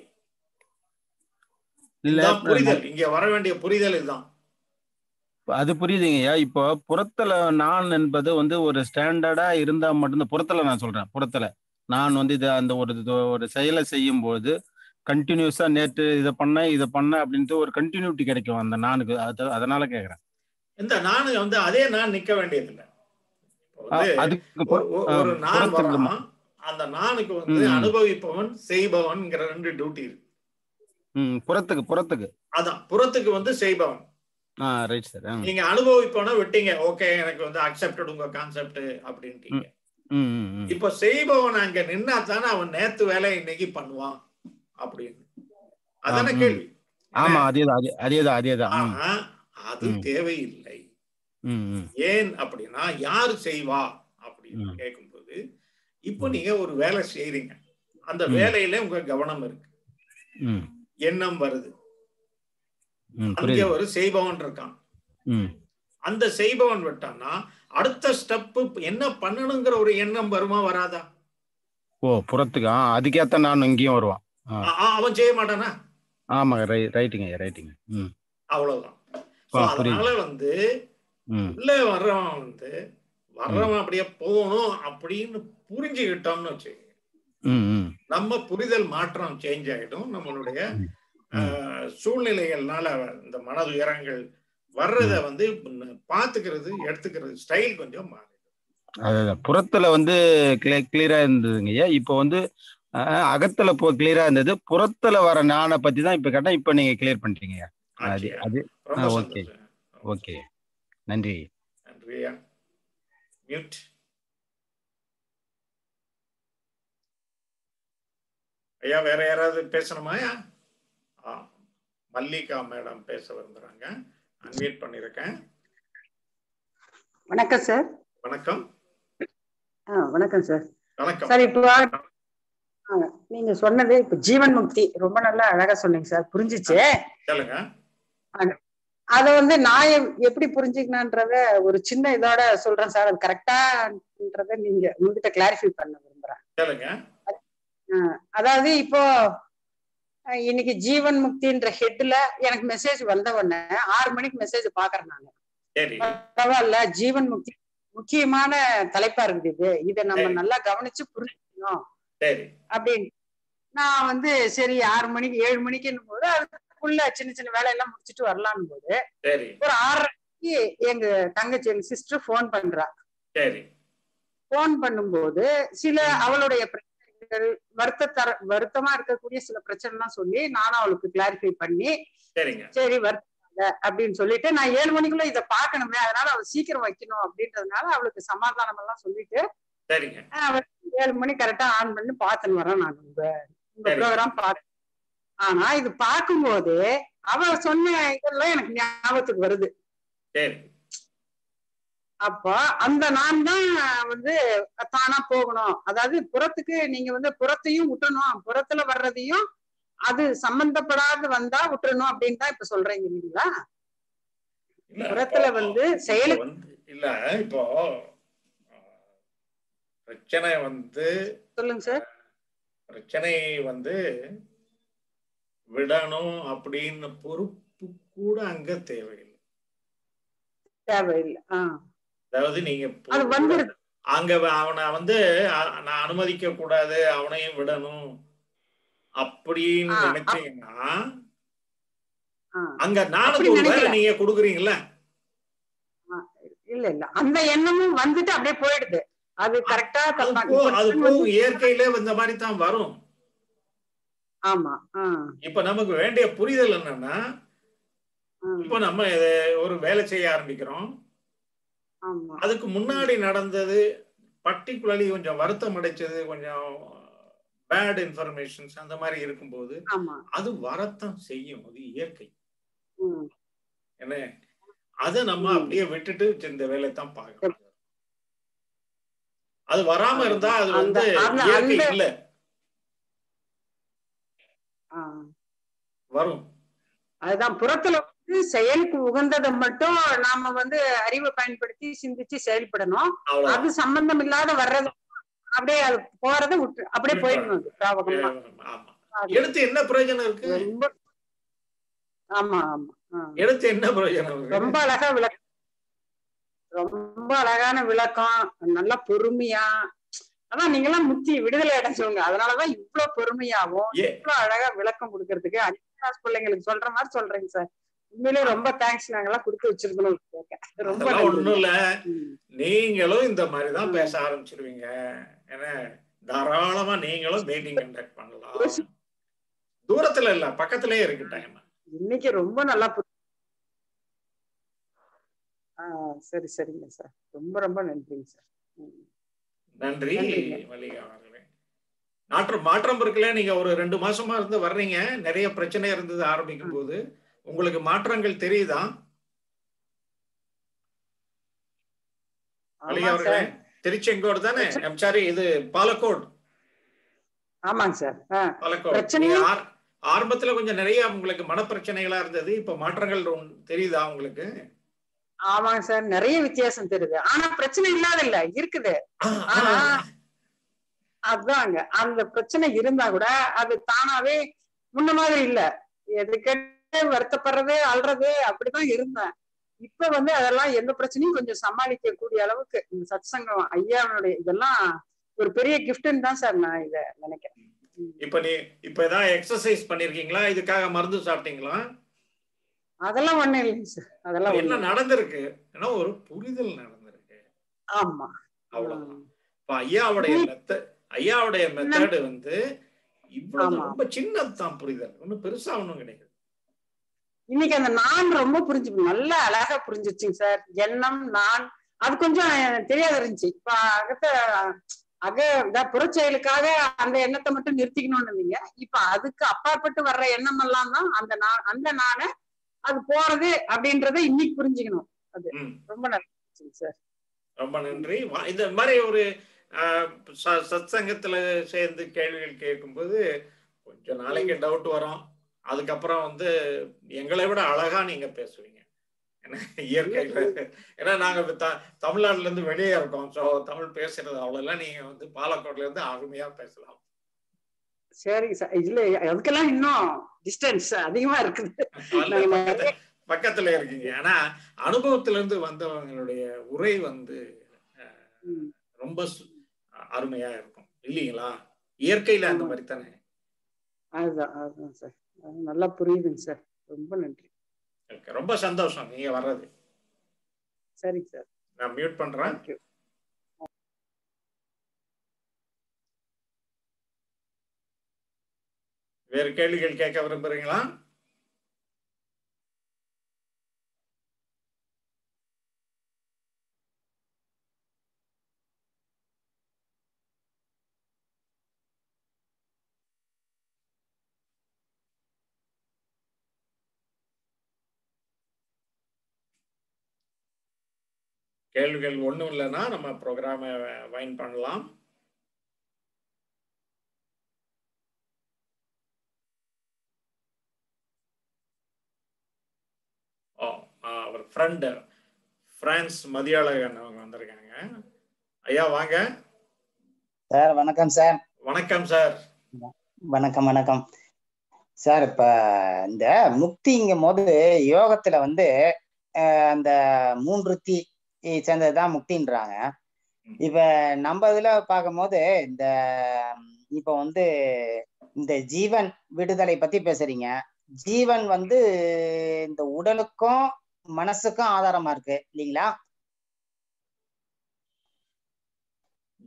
இல்ல இதுதான் புரிதல் இங்க வர வேண்டிய புரிதல் இதுதான் அது புரியுதுங்கய்யா இப்போ புறத்துல நான் என்பது வந்து ஒரு ஸ்டாண்டர்டா இருந்தா மட்டும்தான் புறத்துல நான் சொல்றேன் புறத்துல நான் வந்து இதை அந்த ஒரு இது- ஒரு செயலை செய்யும் போது கண்டினியூஸா நேற்று இதை பண்ண இதை பண்ண அப்படின்ட்டு ஒரு கண்டினியூட்டி கிடைக்கும் அந்த நானுக்கு அது அதனால கேக்குறேன் இந்த நானு வந்து அதே நான் நிக்க வேண்டியதில்லை இப்போ அ- வந்து அதுக்கு ஒரு- ஒரு- ஆ, ஒரு நான் புறத்துக்கு வரான் அந்த நானுக்கு வந்து ம். அனுபவிப்பவன் செய்பவன்ங்கிற ரெண்டு டியூட்டி இருக்கு ம் புறத்துக்கு புறத்துக்கு அதான் புறத்துக்கு வந்து செய்பவன் ஆ ரைட் சார் நீங்க அனுபவிப்பவன விட்டீங்க ஓகே எனக்கு வந்து அக்செப்டட் உங்க கான்செப்ட் அப்படின்ட்டீங்க ம் ம் ம் இப்ப செய்பவன் அங்க நின்னா தானே அவன் நேத்து வேலை இன்னைக்கு பண்ணுவான் அப்படின்னு அதான ஆ, ம். கேள்வி ஆமா அதேதான் அதே அதேதான் அதேதான் ம், ஆனா அது ம். தேவையில்லை ம் ம் ஏன் அப்படின்னா யார் செய்வா அப்படின்னு ம். கேட்கும்போது இப்போ நீங்க ஒரு வேலை செய்றீங்க அந்த ம். வேலையில உங்க கவனம் இருக்கு ம் எண்ணம் வருது ம் அங்க புரியுது ஒரு செய்பவன் இருக்கான் ம் அந்த செய்பவன் விட்டான்னா அடுத்த ஸ்டெப் என்ன பண்ணணுங்கிற ஒரு எண்ணம் வருமா வராதா ஓ புறத்துக்கு ஆ அதுக்கேத்த நான் இங்கேயும் வருவான் ஆ ஆ, ஆ, அவன் செய்ய மாட்டானா ஆமா ரை ரைட்டுங்க ரைட்டுங்க ம் அவ்வளவுதான் So, ஆ, புரியுது. அதனால வந்து ம் உள்ள வர்றவன் வந்து வர்றவன் அப்படியே போகணும் அப்படின்னு புரிஞ்சுக்கிட்டோம்னு வச்சுக்கோங்க ம் ம் நம்ம புரிதல் மாற்றம் சேஞ்ச் ஆயிடும் நம்மளுடைய ம். ஆஹ், சூழ்நிலைகள்னால இந்த மனதுயரங்கள் வர்றத வந்து பாத்துக்கிறது எடுத்துக்கிறது ஸ்டைல் கொஞ்சம் மாறிடும் அதான் புறத்துல வந்து கிளியரா இருந்ததுங்கய்யா இப்போ வந்து அஹ், அகத்துல போ கிளியரா இருந்தது புறத்துல வர நானை பத்தி தான் இப்ப கேட்டா இப்ப நீங்க கிளியர் பண்ணிட்டீங்கய்யா அது ஆச்சியா? அது ரொம்ப ஆ, ஓகே. சந்தோஷம் ஓகே நன்றி நன்றியா மியூட் ஐயா வேற யாராவது பேசணுமா ஆ மல்லிகா மேடம் பேச விரும்புறாங்க அன்மியூட் பண்ணிருக்கேன் வணக்கம் சார் வணக்கம் ஆ வணக்கம் சார் வணக்கம் சார் இப்போ ஆ, நீங்க சொன்னது இப்ப ஜீவன் முக்தி ரொம்ப நல்லா அழகா சொன்னீங்க சார் புரிஞ்சிச்சு சொல்லுங்க அத வந்து நான் எப்- எப்படி புரிஞ்சுக்கணுன்றத ஒரு சின்ன இதோட சொல்றேன் சார் அது கரெக்டான்றத நீங்க உங்ககிட்ட கிளாரிஃபை பண்ண விரும்புறேன் சொல்லுங்க ஆ, அதாவது இப்போ அஹ், இன்னைக்கு ஜீவன் முக்தின்ற ஹெட்ல எனக்கு மெசேஜ் வந்த உடனே ஆறு மணிக்கு மெசேஜ் பாக்குறேன் நான் சரி பரவாயில்ல ஜீவன் முக்தி முக்கியமான தலைப்பா இருக்குது இது இதை நம்ம சரி. நல்லா கவனிச்சு புரிஞ்சுக்கணும் சரி அப்படின்னு நான் வந்து சரி ஆறு மணிக்கு ஏழு மணிக்குன்னும் போது அதுக்குள்ள சின்ன சின்ன வேலையெல்லாம் முடிச்சுட்டு வரலான்னு போது சரி ஒரு ஆறரைக்கு எங்க தங்கச்சி எங்க சிஸ்டர் ஃபோன் பண்றா சரி ஃபோன் பண்ணும்போது சில அவளுடைய பிரச்சனைகள் வருத்த தர வருத்தமா இருக்கக்கூடிய சில பிரச்சனைலாம் சொல்லி நானும் அவளுக்கு கிளாரிஃபை பண்ணி சரிங்க சரி வருத்தாத அப்படின்னு சொல்லிட்டு நான் ஏழு மணிக்குள்ள இதை பார்க்கணுமே அதனால அவ சீக்கிரம் வைக்கணும் அப்படின்றதுனால அவளுக்கு சமாதானம் எல்லாம் சொல்லிட்டு சரிங்க ஆஹ் அவர் ஏழு மணி கரெக்டா ஆன் பண்ணி பார்த்துன்னு வரேன் நான் உங்க உங்க சரி. ப்ரோக்ராம் பார்த்தேன் ஆனா இது பார்க்கும்போது அவ சொன்ன இதெல்லாம் எனக்கு ஞாபகத்துக்கு வருது சரி அப்போ அந்த நான் தான் வந்து தானா போகணும் அதாவது புறத்துக்கு நீங்க வந்து புறத்தையும் விட்டுறணும் புறத்துல வர்றதையும் அது சம்பந்தப்படாது வந்தா விட்டுறணும் அப்படின்னு தான் இப்ப சொல்றீங்க இல்லைங்களா இல்ல, புறத்துல இப்போ- வந்து இப்போ செயலுக்கு வந்து இல்ல இப்போ அஹ், பிரச்சனை வந்து சொல்லுங்க சார் பிரச்சனை வந்து விடணும் அப்படின்னு பொறுப்பு கூட அங்க தேவையில்லை தேவையில்லை ஆஹ் அதாவது நீங்க அது பொறுப்பு- வந்துருது அங்க வ- அவனை வந்து அ- நான் அனுமதிக்க கூடாது அவனையும் விடணும் அப்படின்னு ஆ, அப்- நினைச்சீங்கன்னா ஆஹ் அங்க அப்படி நானுக்கு ஒரு வேலை நினைக்கல. நீங்க கொடுக்குறீங்கல்ல இல்ல இல்ல அந்த எண்ணமும் வந்துட்டு அப்படியே போயிடுது அது கரெக்டா அது தப்பா போ இப்ப அது நான் போகும் வந்து- இயற்கையிலே இந்த மாதிரி தான் வரும் ஆமா ஆ, இப்ப நமக்கு வேண்டிய புரிதல் என்னன்னா ஆ, இப்ப நம்ம இத ஒரு வேலை செய்ய ஆரம்பிக்கிறோம் ஆமா அதுக்கு முன்னாடி நடந்தது பர்டிகுலர்லி கொஞ்சம் வருத்தம் அடைச்சது கொஞ்சம் பேட் இன்ஃபர்மேஷன்ஸ் அந்த மாதிரி இருக்கும்போது ஆமா அது வரத்தான் செய்யும் அது இயற்கை ம், என்ன அதை நம்ம ம். அப்படியே விட்டுட்டு இந்த வேலையை தான் பார்க்கணும் அது வராம இருந்தா அது அந்த- வந்து அந்த- இயற்கை அந்த- இல்ல ஆ. வரும் அதுதான் புறத்துல வந்து செயலுக்கு உகந்ததை மட்டும் நாம வந்து அறிவை பயன்படுத்தி சிந்திச்சு செயல்படணும் அவ்வளவுதான் அது சம்பந்தம் இல்லாத வர்றது அப்படியே அது போறதை விட்டு அப்படியே போயிடணும் அது பிராபகமா ஆமா எடுத்து என்ன பிரயோஜனம் இருக்கு ரொம்ப ஆமா ஆமா ஆ. எடுத்து என்ன பிரயோஜனம் இருக்கு ரொம்ப அழகா விளக்கம் ரொம்ப அழகான விளக்கம் நல்லா பொறுமையா அதான் நீங்க எல்லாம் முத்தி விடுதலை அடைஞ்சவங்க அதனாலதான் இவ்வளவு பொறுமையாவும் ஏ. இவ்வளவு அழகா விளக்கம் கொடுக்கறதுக்கு அஞ்சு கிளாஸ் பிள்ளைங்களுக்கு சொல்ற மாதிரி சொல்றீங்க சார் உண்மையிலேயே ரொம்ப தேங்க்ஸ் நாங்கெல்லாம் கொடுத்து வச்சிருக்கணும் கேட்க. ரொம்ப அதெல்லாம் நன்றி. ஒண்ணும் இல்ல ம். நீங்களும் இந்த மாதிரி தான் ம். பேச ஆரம்பிச்சிருவீங்க ஏன்னா தாராளமா நீங்களும் மீட்டிங் கண்டக்ட் பண்ணலாம் தூரத்துல இல்ல பக்கத்திலேயே இருக்கு டைம் இன்னைக்கு ரொம்ப நல்லா புரி- ஆ சரி சரிங்க சார் ரொம்ப ரொம்ப நன்றிங்க சார் ம். நன்றி நன்றிங்க. மல்லிகா அவர்களே மாற்றம் மாற்றம் இருக்குல்ல நீங்க ஒரு ரெண்டு மாசமா இருந்து வர்றீங்க நிறைய பிரச்சனை இருந்தது ஆரம்பிக்கும் போது உங்களுக்கு மாற்றங்கள் தெரியுதா மல்லிகா ஆமாங்க அவர்களே சார் திருச்செங்கோடு தானே சாரி இது பாலக்கோடு ஆமாங்க சார் ஆ பாலக்கோடு பிரச்சனையே- நீங்க ஆர்- ஆரம்பத்துல கொஞ்சம் நிறைய உங்களுக்கு மனப்பிரச்சனைகளா இருந்தது இப்ப மாற்றங்கள் ஒண்ணு தெரியுதா உங்களுக்கு ஆமாங்க சார் நிறைய வித்தியாசம் தெரியுது ஆனா பிரச்சனை இல்லாத இல்ல இருக்குது ஆ, ஆ. ஆனா அதாங்க அந்த பிரச்சனை இருந்தா கூட அது தானாவே முன்ன மாதிரி இல்ல எதுக்கே வருத்தப்படுறது அல்றது அப்படிதான் இருந்தேன் இப்ப வந்து அதெல்லாம் எந்த பிரச்சனையும் கொஞ்சம் சமாளிக்க கூடிய அளவுக்கு இந்த சத்சங்கம் ஐயாவுடைய இதெல்லாம் ஒரு பெரிய கிஃப்ட்னு தான் சார் நான் இத நினைக்கிறேன் ம். இப்ப நீ இப்ப ஏதாவது எக்ஸசைஸ் பண்ணிருக்கீங்களா இதுக்காக மருந்து சாப்பிட்டீங்களா அதெல்லாம் ஒண்ணும் இல்லைங்க சார் அதெல்லாம் என்ன ஒண்ணு நடந்திருக்கு ஏன்னா ஒரு புரிதல் நடந்திருக்கு ஆமா அவ்வளவுதான் இப்ப ஐயாவுடைய மெத்த ஐயாவுடைய மெத்தடு வந்து இவ்வளவு ஆமா. ரொம்ப சின்னதுதான் புரிதல் ஒண்ணும் பெருசா ஒண்ணும் கிடையாது இன்னைக்கு அந்த நான் ரொம்ப புரிஞ்சு நல்லா அழகா புரிஞ்சிருச்சுங்க சார் எண்ணம் நான் அது கொஞ்சம் எனக்கு தெரியாத இருந்துச்சு இப்ப அகத்த அக இதான் புறச்செயலுக்காக அந்த எண்ணத்தை மட்டும் நிறுத்திக்கணும்னு இருந்தீங்க இப்ப அதுக்கு அப்பாற்பட்டு வர்ற எண்ணம் எல்லாம் தான் அந்த நான் அந்த நானு அது போறது அப்படின்றத இன்னைக்கு புரிஞ்சுக்கணும் ம், ரொம்ப நல்லா இருந்துச்சுங்க சார் ரொம்ப நன்றி வா- இந்த மாதிரி ஒரு ஆஹ், ச- சத்சங்கத்துல சேர்ந்து கேள்விகள் கேட்கும்போது கொஞ்ச நாளைக்கு டவுட் வரும் அதுக்கப்புறம் வந்து எங்களை விட அழகா நீங்க பேசுவீங்க ஏன்னா இயற்கையில ஏன்னா நாங்க இப்ப த- தமிழ்நாட்டுல இருந்து வெளியே இருக்கோம் ஸோ தமிழ் பேசுறது அவ்வளோலாம் நீங்க வந்து பாலக்கோட்ல இருந்து அருமையா பேசலாம் சரிங்க சார் இல்ல அதுக்கெல்லாம் இன்னும் டிஸ்டன்ஸ் அதிகமா இருக்குது நல்ல நாங்க பக்கத்துல பக்கத்துல இருக்கீங்க ஆனா அனுபவத்துல இருந்து வந்தவங்களுடைய உரை வந்து அஹ், ம். ரொம்ப சு- அருமையா இருக்கும் இல்லைங்களா இயற்கையில அந்த ஆமா. மாதிரி தானே அதுதான் அதுதான் சார் அது நல்லா புரியுதுங்க சார் ரொம்ப நன்றி இருக்கு. ரொம்ப சந்தோஷம் நீங்க வர்றது சரிங்க சார் நான் மியூட் பண்றேன் தேங்க்யூ வேறு கேள்விகள் கேட்க விரும்புறீங்களா கேள்விகள் ஒண்ணும் இல்லைன்னா நம்ம ப்ரோக்ராமை வைன் பண்ணலாம் ஓ ஆ, அவர் ஃப்ரெண்டு பிரான்ஸ் மதியாளகன் அவங்க வந்திருக்காங்க ஐயா வாங்க சார் வணக்கம் சார் வணக்கம் சார் வணக்கம் வணக்கம் சார் இப்ப இந்த முக்திங்கும் போது யோகத்துல வந்து அஹ், அந்த மூன்று தீ சேர்ந்ததுதான் முக்தின்றாங்க இப்ப நம்ம இதுல பார்க்கும்போது இந்த இப்ப வந்து இந்த ஜீவன் விடுதலை பத்தி பேசுறீங்க ஜீவன் வந்து இந்த உடலுக்கும் மனசுக்கும் ஆதாரமா இருக்கு இல்லைங்களா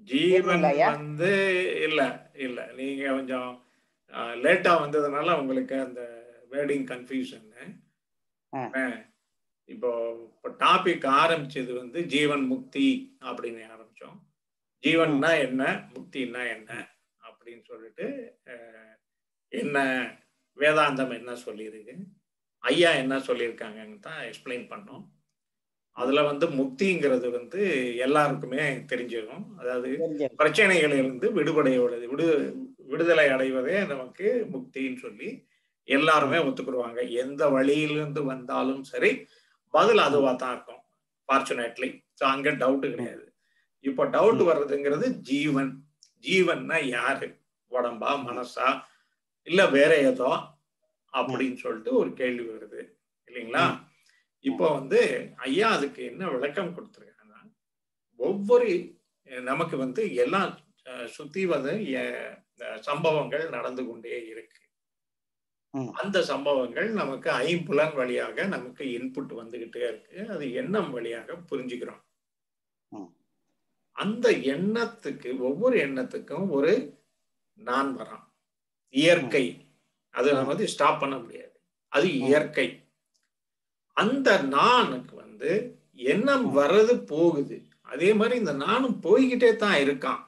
ஜீவன் கேக்குதுங்களா ஐயா? வந்து இல்ல இல்ல நீங்க கொஞ்சம் லேட்டா வந்ததுனால உங்களுக்கு அந்த வேர்டிங் கன்ஃபியூஷன் ஆ. இப்போ இப்போ டாபிக் ஆரம்பிச்சது வந்து ஜீவன் முக்தி அப்படின்னு ஆரம்பிச்சோம் ஜீவன்னா என்ன முக்தின்னா என்ன அப்படின்னு சொல்லிட்டு அஹ், என்ன வேதாந்தம் என்ன சொல்லியிருக்கு ஐயா என்ன சொல்லியிருக்காங்கன்னு தான் எக்ஸ்பிளைன் பண்ணோம் அதுல வந்து முக்திங்கிறது வந்து எல்லாருக்குமே தெரிஞ்சிடும் அதாவது தெரிஞ்சது பிரச்சனைகளிலிருந்து விடுபடையோடது விடு விடுதலை அடைவதே நமக்கு முக்தின்னு சொல்லி எல்லாருமே ஒத்துக்குருவாங்க எந்த வழியிலிருந்து வந்தாலும் சரி பதில் அதுவா தான் இருக்கும் ஃபார்ச்சுனேட்லி ஸோ அங்க டவுட் கிடையாது இப்போ டவுட் வர்றதுங்கிறது ஜீவன் ஜீவன்னா யாரு உடம்பா மனசா இல்ல வேற ஏதோ அப்படின்னு சொல்லிட்டு ஒரு கேள்வி வருது இல்லைங்களா இப்போ வந்து ஐயா அதுக்கு என்ன விளக்கம் கொடுத்துருக்காங்கன்னா ஒவ்வொரு அஹ், நமக்கு வந்து எல்லாம் அஹ், சுத்தி வந்து அஹ், அஹ், சம்பவங்கள் நடந்து கொண்டே இருக்கு ம். அந்த சம்பவங்கள் நமக்கு ஐம்புலன் வழியாக நமக்கு இன்புட் வந்துகிட்டே இருக்கு அது எண்ணம் வழியாக புரிஞ்சுக்கிறோம் ம். அந்த எண்ணத்துக்கு ஒவ்வொரு எண்ணத்துக்கும் ஒரு நான் வரான் இயற்கை அது நம்ம வந்து ஸ்டாப் பண்ண முடியாது அது இயற்கை அந்த நானுக்கு வந்து எண்ணம் வர்றது போகுது அதே மாதிரி இந்த நானும் போய்கிட்டே தான் இருக்கான்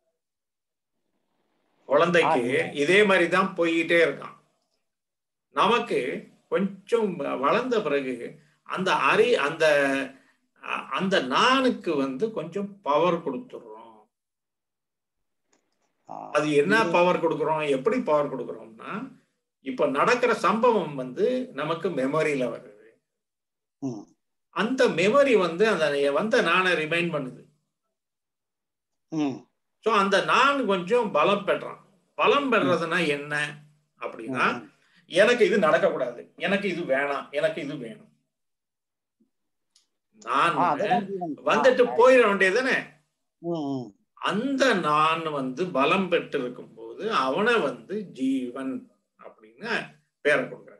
குழந்தைக்கு இதே மாதிரி தான் போய்கிட்டே இருக்கான் நமக்கு கொஞ்சம் வளர்ந்த பிறகு அந்த அறி அந்த அ- அந்த நானுக்கு வந்து கொஞ்சம் பவர் கொடுத்துடுறோம் ஆ, அது என்ன பவர் கொடுக்குறோம் எப்படி பவர் கொடுக்குறோம்னா இப்ப நடக்கிற சம்பவம் வந்து நமக்கு மெமரியில வருது ம், அந்த மெமரி வந்து அந்த வந்த நானை ரிமைண்ட் பண்ணுது ம், ஸோ அந்த நான் கொஞ்சம் பலம் பெறான் பலம் பெறதுன்னா என்ன அப்படின்னா ம், எனக்கு இது நடக்கக்கூடாது எனக்கு இது வேணாம் எனக்கு இது வேணும் நான் ஆ, அதுதான் ஜீவன். வந்துட்டு ஆ, போயிட வேண்டியதுதானே ம், ம், அந்த நான் வந்து பலம் பெற்று இருக்கும்போது அவனை வந்து ஜீவன் அப்படின்னு பேரை கொடுக்குறாங்க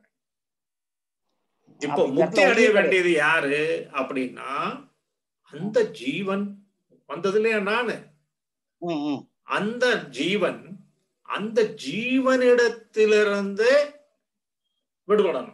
இப்போ அப்ப இந்த முக்தி இடத்துல அடைய உயிர் வேண்டியது யாரு அப்படின்னா அந்த ஜீவன் வந்ததுலயே நானு ம், ம், அந்த ஜீவன் அந்த ஜீவனிடத்திலிருந்து விடுபடணும்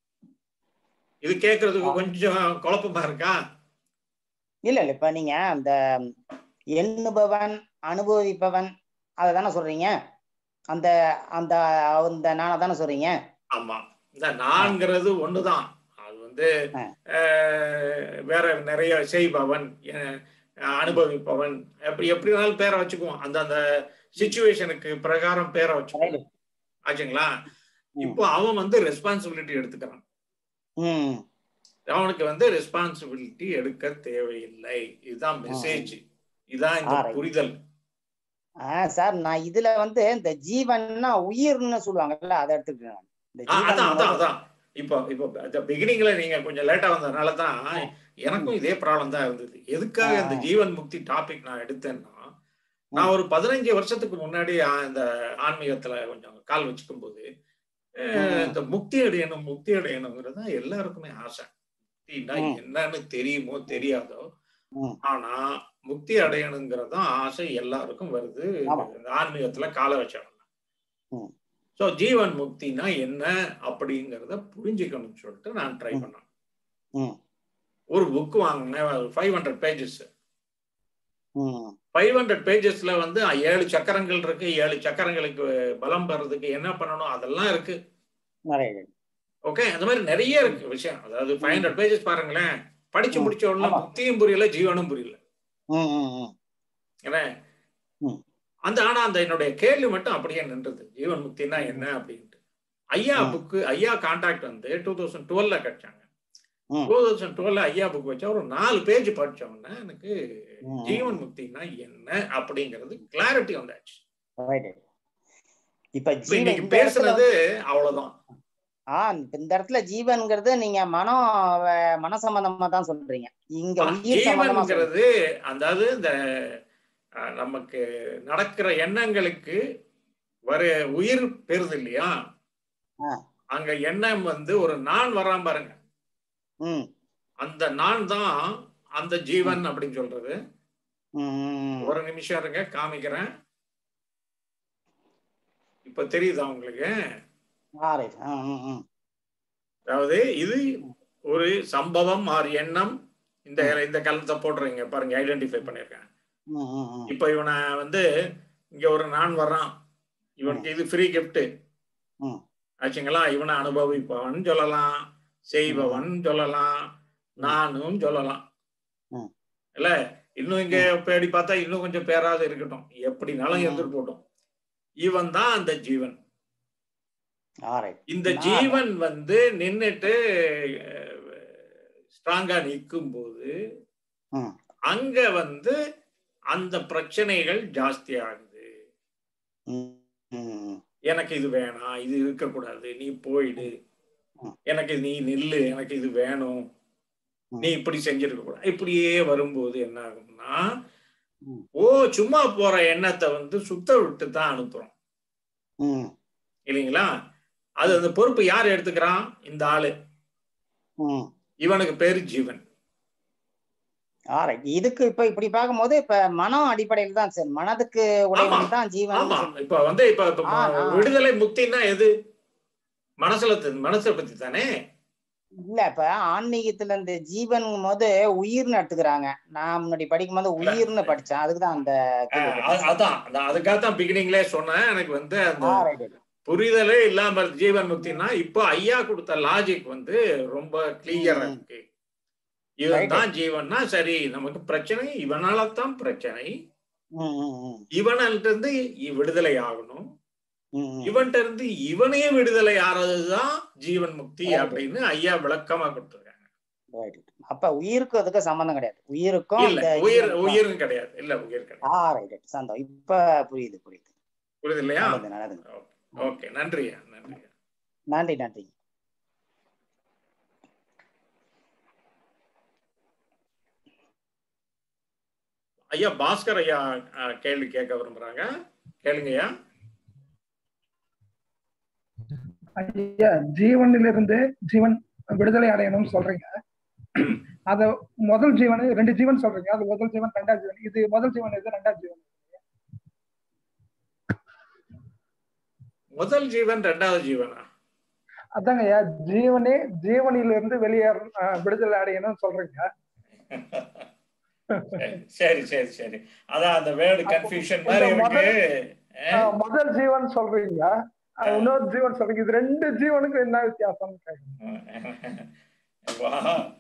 இது கேட்கறதுக்கு கொஞ்சம் குழப்பமா இருக்கா இல்ல இல்ல இப்ப நீங்க அந்த எண்ணுபவன் அனுபவிப்பவன் அதை தானே சொல்றீங்க அந்த அந்த அந்த நானை தானே சொல்றீங்க ஆமா இந்த நான்கிறது ஒண்ணுதான் அது வந்து ஆ. அஹ், வேற நிறைய செய்பவன் அஹ், அனுபவிப்பவன் எப்படி எப்படி வேணாலும் பேரை வச்சுக்குவோம் அந்த அந்த சுச்சுவேஷனுக்கு பிரகாரம் பேரை வச்சுக்குவோம் Right. ஆச்சுங்களா ம். இப்போ அவன் வந்து ரெஸ்பான்சிபிலிட்டி எடுத்துக்கிறான் ம் அவனுக்கு வந்து ரெஸ்பான்சிபிலிட்டி எடுக்க தேவையில்லை இதுதான் மெசேஜ் இதுதான் இந்த Ah, right. புரிதல் ஆ சார் நான் இதுல வந்து இந்த ஜீவன்னா உயிர்னு சொல்லுவாங்கல்ல அதை எடுத்துக்கிட்டேன் நான். இந்த ஆ, அதான் அதான் ஜீவன் அதான் இப்போ இப்போ பிகினிங்ல நீங்க கொஞ்சம் லேட்டா வந்ததுனால தான் எனக்கும் இதே ப்ராப்ளம் தான் இருந்தது எதுக்காக ஆ. இந்த ஜீவன் முக்தி டாபிக் நான் எடுத்தேன்னா நான் ஒரு பதினஞ்சு வருஷத்துக்கு முன்னாடி ஆ- இந்த ஆன்மீகத்துல கொஞ்சம் கால் வச்சுக்கும் போது அஹ், ம். இந்த முக்தி அடையணும் முக்தி அடையணுங்கிறது தான் எல்லாருக்குமே ஆசை முக்தினா ம். என்னன்னு தெரியுமோ தெரியாதோ ம். ஆனா முக்தி அடையணுங்கிறது தான் ஆசை எல்லாருக்கும் வருது ஆமா. இந்த ஆன்மீகத்துல காலை வச்சவங்க ம். ஸோ ஜீவன் முக்தினா என்ன அப்படிங்கிறத புரிஞ்சுக்கணும்னு சொல்லிட்டு நான் ட்ரை ம். பண்ணேன் ம். ஒரு புக் வாங்கினேன் ஃபைவ் ஹண்ட்ரட் பேஜஸ் ம் ஃபைவ் ஹண்ட்ரட் பேஜஸ்ல வந்து ஏழு சக்கரங்கள் இருக்கு ஏழு சக்கரங்களுக்கு பலம் பெறதுக்கு என்ன பண்ணணும் அதெல்லாம் இருக்கு நிறைய ஓகே அந்த மாதிரி நிறைய இருக்கு விஷயம் அதாவது ஃபைவ் ஹண்ட்ரட் பேஜஸ் பாருங்களேன் படிச்சு ம். முடிச்ச உடனே ஆமா. முக்தியும் புரியல ஜீவனும் புரியல ம் ம் ம் ஏன்னா ம். அந்த ஆனா அந்த என்னுடைய கேள்வி மட்டும் அப்படியே நின்றது ஜீவன் முக்தினா என்ன அப்படின்ட்டு ஐயா ம். புக்கு ஐயா கான்டாக்ட் வந்து டூ தௌசண்ட் டுவெல்ல கிடைச்சாங்க ம். டூ தௌசண்ட் டுவெல்ல ஐயா புக் வச்சா ஒரு நாலு பேஜ் படிச்ச உடனே எனக்கு ம். ஜீவன் முக்தினா என்ன அப்படிங்கிறது கிளாரிட்டி வந்தாச்சு ரைட் இப்ப இப்ப ஜீவன் இன்னைக்கு இந்த இடத்துல பேசுனது அவ்வளவுதான் ஆ இப்ப இந்த இடத்துல ஜீவன்ங்கிறது நீங்க மனம் வ- மன சம்பந்தமா தான் சொல்றீங்க இங்க உயிர் சம்பந்தமா சொல்றீங்க. ஜீவன்ங்கிறது அதாவது இந்த அஹ், நமக்கு நடக்கிற எண்ணங்களுக்கு வர உயிர் பெறுது இல்லையா ஆ. அங்க எண்ணம் வந்து ஒரு நான் வராம பாருங்க ம் அந்த நான் தான் அந்த ஜீவன் அப்படின்னு சொல்றது ம் ஒரு நிமிஷம் இருங்க காமிக்கிறேன் இப்ப தெரியுதா உங்களுக்கு ரைட் ம் ம் அதாவது இது ஒரு சம்பவம் ஆர் எண்ணம் இந்த இந்த காலத்தை போடுறீங்க பாருங்க ஐடென்டிஃபை பண்ணிருக்கேன் ம் ம் ம் இப்ப இவனை வந்து இங்க ஒரு நான் வர்றான் இவனுக்கு இது ஃப்ரீ கிஃப்ட் ம். ஆச்சுங்களா இவனை அனுபவிப்பவன் சொல்லலாம் செய்பவன் சொல்லலாம் நானும் சொல்லலாம் ம். இல்ல இன்னும் இங்க தேடி பார்த்தா இன்னும் கொஞ்சம் பேராது இருக்கட்டும் எப்படினாலும் ம். இருந்துட்டு போட்டும் இவன் தான் அந்த ஜீவன் ரைட் இந்த நான் ஜீவன் வந்து நின்னுட்டு ஸ்ட்ராங்கா நிற்கும் போது ம். அங்க வந்து அந்த பிரச்சனைகள் ஜாஸ்தி ஆகுது ம் ம் எனக்கு இது வேணாம் இது இருக்கக்கூடாது நீ போயிடு ம். எனக்கு நீ நில்லு எனக்கு இது வேணும் ம். நீ இப்படி செஞ்சிருக்க கூடாது இப்படியே வரும்போது என்ன ஆகும்னா ம். ஓ சும்மா போற எண்ணத்தை வந்து சுத்த விட்டு தான் அனுப்புறோம் ம் இல்லைங்களா அது அந்த பொறுப்பு யார் எடுத்துக்கிறான் இந்த ஆளு ம் இவனுக்கு பேரு ஜீவன் ரைட் இதுக்கு இப்ப இப்படி பார்க்கும்போது இப்ப மனம் அடிப்படையில் தான் சார் மனதுக்கு உடையவன் தான் ஜீவன் ஆமா இப்ப வந்து இப்ப இப்ப ஆ, ஆ. விடுதலை முக்தின்னா எது மனசுல தெ- மனசை பத்தி தானே இல்ல இப்ப ஆன்மீகத்துல இந்த ஜீவன் போது உயிர்னு எடுத்துக்கிறாங்க நான் முன்னாடி படிக்கும் போது உயிர்னு படிச்சேன் அதுக்குதான் அந்த கேள்வி அஹ் கேட்டேன். அ- அதான் நான் அதுக்காக தான் பிகினிங்லே சொன்னேன் எனக்கு வந்து அந்த ஆ, right, right. புரிதலே இல்லாம இருக்கு ஜீவன் முக்தினா இப்போ ஐயா கொடுத்த லாஜிக் வந்து ரொம்ப கிளியரா ம். இருக்கு இவன் தான் ஜீவன்னா சரி நமக்கு பிரச்சனை இவனால தான் பிரச்சனை ம், ம், ம், இவன்கிட்ட இருந்து இ- விடுதலை ஆகணும் ம், ம். இவன்கிட்ட இருந்து இவனே விடுதலை ஆறதுதான் ஜீவன் முக்தி Right. அப்படின்னு ஐயா விளக்கமா கொடுத்துருக்காங்க Right, right. அப்ப உயிருக்கும் அதுக்கும் சம்பந்தம் கிடையாது உயிருக்கும் இல்ல இந்த உயிர் ஜீவனுக்கும். உயிரும் கிடையாது இல்ல உயிர் கிடையாது ஆ ரைட் ரைட் சந்தோஷம் இப்ப புரியுது புரியுது புரியுது இல்லையா நல்லது நல்லதுங்க ஓகே நன்றியா நன்றியா நன்றி நன்றி ஐயா பாஸ்கர் ஐயா அஹ், கேள்வி கேட்க விரும்புறாங்க கேளுங்கய்யா ஐயா ஜீவனிலிருந்து ஜீவன் விடுதலை அடையணும்னு சொல்றீங்க அத முதல் ஜீவன் ரெண்டு ஜீவன் சொல்றீங்க அது முதல் ஜீவன் ரெண்டாவது ஜீவன் இது முதல் ஜீவன் இது ரெண்டாவது ஜீவன் முதல் ஜீவன் ரெண்டாவது ஜீவனா அதாங்க ஐயா ஜீவனே ஜீவனிலிருந்து வெளியேற அஹ், விடுதலை அடையணும்னு சொல்றீங்க சரி சரி சரி அதான் அந்த வேர்டு கன்ஃபியூஷன் மாதிரி இந்த இருக்கு அஹ், முதல் ஜீவன் சொல்றீங்க அஹ், இன்னொரு ஜீவன் சொல்றீங்க இது ரெண்டு ஜீவனுக்கு என்ன வித்தியாசம் வா.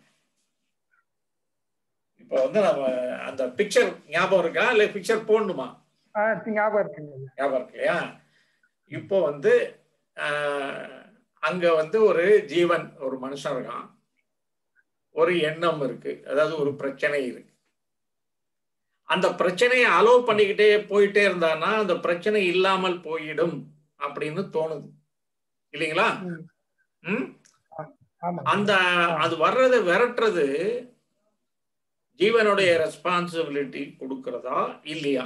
இப்ப வந்து நம்ம அந்த பிக்சர் ஞாபகம் இருக்கா இல்ல பிக்சர் போடணுமா ஞாபகம் இருக்குங்க ஐயா. ஞாபகம் இருக்கு இல்லையா இப்போ வந்து ஆஹ், அங்க வந்து ஒரு ஜீவன் ஒரு மனுஷன் இருக்கான் ஒரு எண்ணம் இருக்கு அதாவது ஒரு பிரச்சனை இருக்கு அந்த பிரச்சனையை அலோவ் பண்ணிக்கிட்டே போயிட்டே இருந்தான்னா அந்த பிரச்சனை இல்லாமல் போயிடும் அப்படின்னு தோணுது இல்லைங்களா ம். ம் ஆமா அந்த அது வர்றது விரட்டுறது ஜீவனுடைய ரெஸ்பான்சிபிலிட்டி கொடுக்கறதா இல்லையா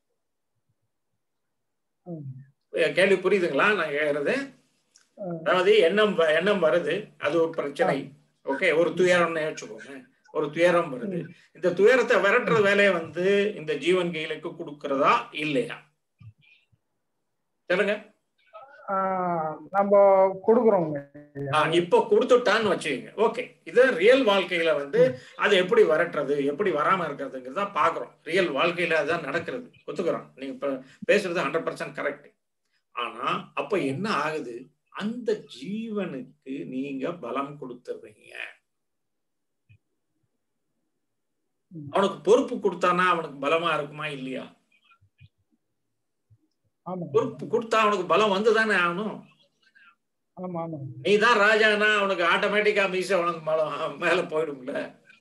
ம். கேள்வி புரியுதுங்களா நான் கேக்குறது ம். அதாவது எண்ணம் வ- எண்ணம் வருது அது ஒரு பிரச்சனை ஓகே ஒரு துயரம்னு வச்சுக்கோங்க ஒரு துயரம் வருது இந்த துயரத்தை விரட்டுற வேலையை வந்து இந்த ஜீவன் கையிலுக்கு கொடுக்கறதா இல்லையா சொல்லுங்க ஆஹ் நம்ம கொடுக்குறோங்க ஆ, இப்போ கொடுத்துட்டான்னு வச்சுக்கோங்க ஓகே இது ரியல் வாழ்க்கையில வந்து அது எப்படி வரட்டுறது எப்படி வராம இருக்கிறதுங்கிறத பாக்குறோம் ரியல் வாழ்க்கையில அதுதான் நடக்கிறது ஒத்துக்கிறோம் நீங்க இப்ப பேசுறது ஹண்ட்ரட் பர்சன்ட் கரெக்ட் ஆனா அப்ப என்ன ஆகுது அந்த ஜீவனுக்கு நீங்க பலம் கொடுத்துறீங்க அவனுக்கு பொறுப்பு கொடுத்தானா அவனுக்கு பலமா இருக்குமா இல்லையா ஆமா பொறுப்பு கொடுத்தா அவனுக்கு பலம் வந்துதானே ஆகணும் ஆமா ஆமா நீ தான் ராஜானா அவனுக்கு ஆட்டோமேட்டிக்கா மீச அவனுக்கு மலம் மேல போயிடும்ல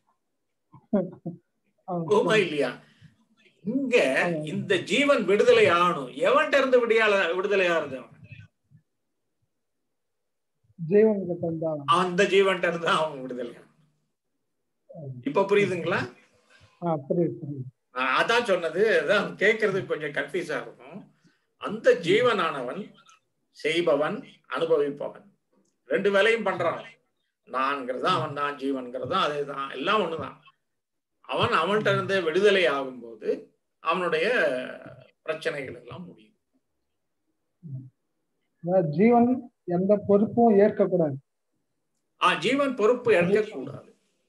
ஆமா. போமா இல்லையா இங்க இந்த ஜீவன் விடுதலை ஆகணும் எவன்கிட்ட இருந்து விடியால விடுதலை ஆறுது அவன்? ஜீவன் கிட்ட இருந்தா அந்த ஜீவன்கிட்ட இருந்து தான் அவன் விடுதலை ஆகணும். இப்ப புரியுதுங்களா ஆ புரியுது புரியுது நான் அதான் சொன்னது அதான் கேட்கறதுக்கு கொஞ்சம் கன்ஃபியூஸா இருக்கும் அந்த ஜீவனானவன் செய்பவன் அனுபவிப்பவன் ரெண்டு வேலையும் பண்றான் நான்கிறதா அவன் தான் ஜீவன்கிறதா அதே தான் எல்லாம் ஒண்ணுதான் அவன் அவன்கிட்ட இருந்து விடுதலை ஆகும்போது அவனுடைய பிரச்சனைகள் எல்லாம் முடியும் அதாவது ஜீவன் எந்த பொறுப்பும் ஏற்கக்கூடாது ஆ ஜீவன் பொறுப்பு எடுக்கக்கூடாது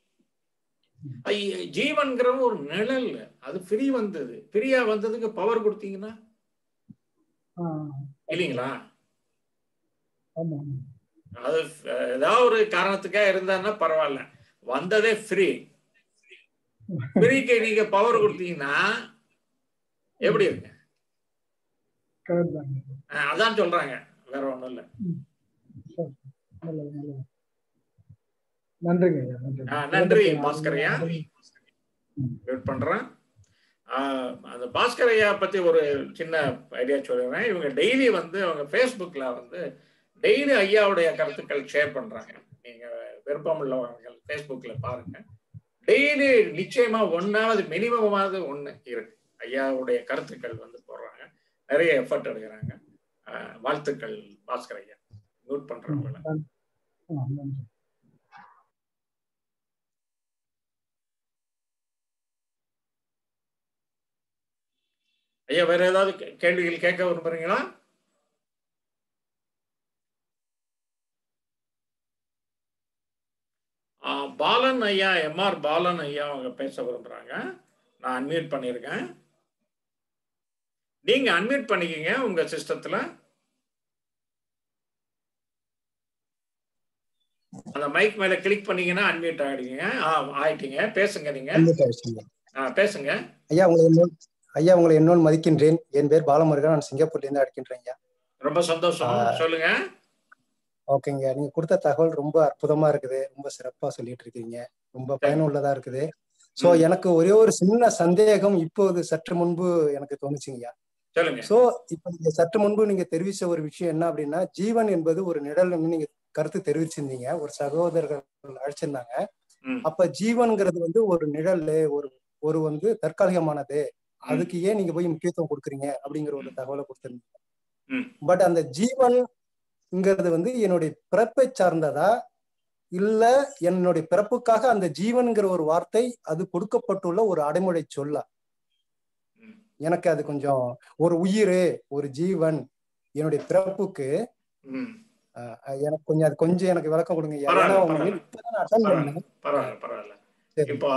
ஐ- ஜீவன்கிறவன் ஒரு நிழல் அது ஃப்ரீ வந்தது ஃப்ரீயா வந்ததுக்கு பவர் கொடுத்தீங்கன்னா ஆஹ் இல்லைங்களா ஆமா ஆமா. அது அஹ், ஏதாவது ஒரு காரணத்துக்காக இருந்தான்னா பரவாயில்ல வந்ததே ஃப்ரீ ஃப்ரீக்கு நீங்க பவர் கொடுத்தீங்கன்னா எப்படி இருக்கு correct தாங்க. அஹ், அதான் சொல்றாங்க வேற ஒண்ணும் இல்ல சரி. நல்லது, நல்லது. நன்றிங்க ஐயா நன்றி அஹ், நன்றி பாஸ்கர் ஐயா வெயிட் பண்றேன் ஆஹ், அந்த பாஸ்கர் ஐயா பத்தி ஒரு சின்ன ஐடியா சொல்லுவேன் இவங்க டெய்லி வந்து அவங்க ஃபேஸ்புக்ல வந்து டெய்லி ஐயாவுடைய கருத்துக்கள் ஷேர் பண்றாங்க நீங்க விருப்பம் உள்ளவர்கள் ஃபேஸ்புக்ல பாருங்க டெய்லி நிச்சயமா ஒன்னாவது மினிமமாவது ஒண்ணு இருக்கு ஐயாவுடைய கருத்துக்கள் வந்து போடுறாங்க நிறைய எஃபர்ட் எடுக்கிறாங்க ஆஹ், வாழ்த்துக்கள் பாஸ்கர் ஐயா நோட் பண்றவங்கள ஆ, நன்றி ஐயா வேற ஏதாவது கே- கேள்விகள் கேட்க விரும்புறீங்களா ஆ, பாலன் ஐயா எம்ஆர் பாலன் ஐயா அவங்க பேச விரும்புறாங்க நான் அன்மியூட் பண்ணியிருக்கேன் நீங்க அன்மியூட் பண்ணிக்கங்க உங்க சிஸ்டத்துல அந்த மைக் மேல கிளிக் பண்ணீங்கன்னா அன்மியூட் ஆயிடுங்க ஆ, ஆயிட்டீங்க பேசுங்க நீங்க அன்மியூட் ஆயிடுச்சுங்க. ஆ, பேசுங்க ஐயா உங்களை இன்னொரு ஐயா உங்களை இன்னொன்று மதிக்கின்றேன் என் பேர் பாலமுருகன் நான் சிங்கப்பூர்ல இருந்து அடிக்கின்றேன் ஐயா ரொம்ப சந்தோஷம் ஆ. சொல்லுங்க ஓகேங்க நீங்க கொடுத்த தகவல் ரொம்ப அற்புதமா இருக்குது ரொம்ப சிறப்பா சொல்லிட்டு இருக்கீங்க ரொம்ப பயனுள்ளதா இருக்குது சோ ம். எனக்கு ஒரே ஒரு சின்ன சந்தேகம் இப்போது சற்று முன்பு எனக்கு தோணுச்சுங்கய்யா சொல்லுங்க சோ இப்ப நீங்க சற்று முன்பு நீங்க தெரிவிச்ச ஒரு விஷயம் என்ன அப்படின்னா ஜீவன் என்பது ஒரு நிழல்னு நீங்க கருத்து தெரிவிச்சிருந்தீங்க ஒரு சகோதரர்கள் அழைச்சிருந்தாங்க ம். அப்ப ஜீவன்ங்கிறது வந்து ஒரு நிழல் ஒரு ஒரு வந்து தற்காலிகமானது அதுக்கு ஏன் நீங்க போய் முக்கியத்துவம் கொடுக்குறீங்க அப்படிங்கிற ஒரு தகவலை கொடுத்திருந்தீங்க ம். பட் அந்த ஜீவன்ங்கிறது வந்து என்னுடைய பிறப்பை சார்ந்ததா இல்ல என்னுடைய பிறப்புக்காக அந்த ஜீவன்கிற ஒரு வார்த்தை அது கொடுக்கப்பட்டுள்ள ஒரு அடைமொழி சொல்ல ம். எனக்கு அது கொஞ்சம் ஒரு உயிர் ஒரு ஜீவன் என்னுடைய பிறப்புக்கு ம். அஹ், அஹ், எனக்கு கொஞ்சம் அது கொஞ்சம் எனக்கு விளக்கம் கொடுங்க ஐயா. பரவாயில்ல, ஏன்னா உங்க பரவாயில்ல. இப்பதான் நான் அட்டன் பரவாயில்ல பண்ணேன் பரவாயில்ல பரவாயில்ல சரி. இப்போ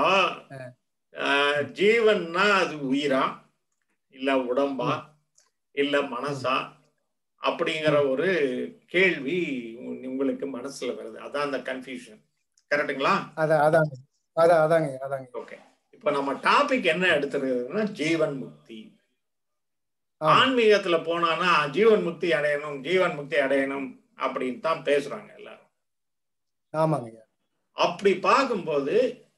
ஆஹ், ஜீவன்னா அது உயிரா இல்ல உடம்பா இல்ல மனசா அப்படிங்கிற ஒரு கேள்வி உங்க- உங்களுக்கு மனசுல வருது அதான் அந்த கன்ஃபியூஷன் கரெக்ட்டுங்களா அதான் அதாங்க அதான் அதாங்க அதாங்க ஓகே இப்போ நம்ம டாபிக் என்ன எடுத்துருக்குதுன்னா ஜீவன் முக்தி ஆமா. ஆன்மீகத்துல போனானா ஜீவன் முக்தி அடையணும் ஜீவன் முக்தி அடையணும் அப்படின்னு தான் பேசுறாங்க எல்லாரும் ஆமாங்க ஐயா. அப்படி பார்க்கும்போது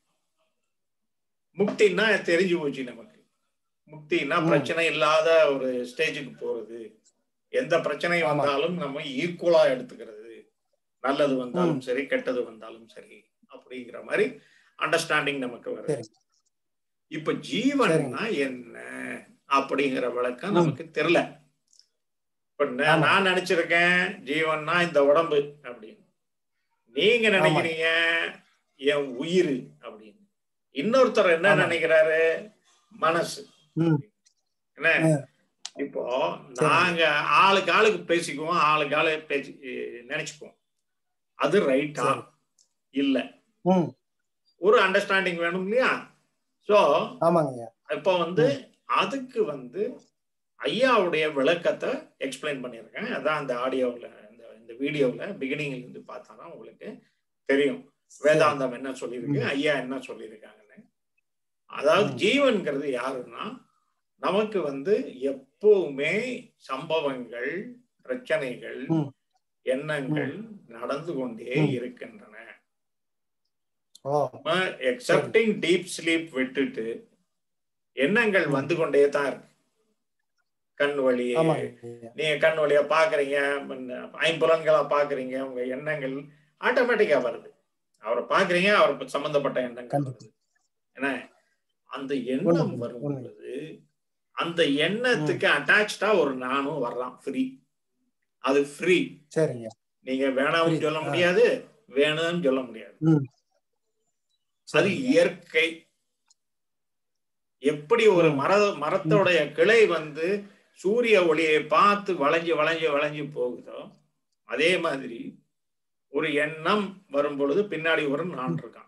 முக்தின்னா தெரிஞ்சு போச்சு நமக்கு முக்தின்னா ம். பிரச்சனை இல்லாத ஒரு ஸ்டேஜுக்கு போறது எந்த பிரச்சனை ஆமா. வந்தாலும் நம்ம ஈக்குவலா எடுத்துக்கிறது நல்லது வந்தாலும் சரி கெட்டது வந்தாலும் சரி அப்படிங்கிற மாதிரி அண்டர்ஸ்டாண்டிங் நமக்கு வருது சரி இப்ப ஜீவன்னா என்ன அப்படிங்கிற விளக்கம் நமக்கு தெரியல இப்ப நா- ஆமா. நான் நினைச்சிருக்கேன் ஜீவன்னா இந்த உடம்பு அப்படின்னு நீங்க நினைக்கிறீங்க என் உயிர் அப்படின்னு இன்னொருத்தர் என்ன ஆமா. நினைக்கிறாரு மனசு ம். என்ன இப்போ நாங்க ஆளுக்கு ஆளுக்கு பேசிக்குவோம் ஆளுக்கு ஆளு பேசி நினைச்சுக்குவோம் அது ரைட்டா சரி. இல்ல ம் ஒரு அண்டர்ஸ்டாண்டிங் வேணும் இல்லையா சோ ஆமாங்க ஐயா. இப்போ வந்து அதுக்கு வந்து ஐயாவுடைய விளக்கத்தை எக்ஸ்பிளைன் பண்ணியிருக்கேன் அதான் அந்த ஆடியோவில் இந்த இந்த வீடியோவில் பிகினிங்ல இருந்து பார்த்தாதான் உங்களுக்கு தெரியும் வேதாந்தம் என்ன சொல்லியிருக்கு ஐயா என்ன சொல்லியிருக்காங்கன்னு அதாவது ஜீவன்கிறது யாருன்னா நமக்கு வந்து எப்பவுமே சம்பவங்கள் பிரச்சனைகள் ம். எண்ணங்கள் நடந்து கொண்டே ம். இருக்கின்றன ஓ எக்ஸப்டிங் டீப் ஸ்லீப் விட்டுட்டு எண்ணங்கள் வந்து கொண்டே தான் இருக்கு கண் வழி ஆமாங்க ஐயா. நீங்க கண் வழியா பாக்குறீங்க முன்ன ஐம்புலன்களா பாக்குறீங்க உங்க எண்ணங்கள் ஆட்டோமேட்டிக்கா வருது அவரை பாக்குறீங்க அவருக்கு சம்பந்தப்பட்ட எண்ணங்கள் கண்டிப்பா. வருது என்ன அந்த எண்ணம் உண்மை, வரும் உண்மை. பொழுது அந்த எண்ணத்துக்கு அட்டாச்சா ஒரு நானும் வர்றான் ஃப்ரீ அது ஃப்ரீ சரிங்க நீங்க வேணாம்னு Free, சொல்ல ஆ. முடியாது வேணும்னு சொல்ல முடியாது ம் அது சரிங்க. இயற்கை எப்படி ஒரு மர மரத்தோடைய கிளை வந்து சூரிய ஒளியை பார்த்து வளைஞ்சு வளைஞ்சு வளைஞ்சு போகுதோ அதே மாதிரி ஒரு எண்ணம் வரும் பொழுது பின்னாடி ஒரு நான் இருக்கான்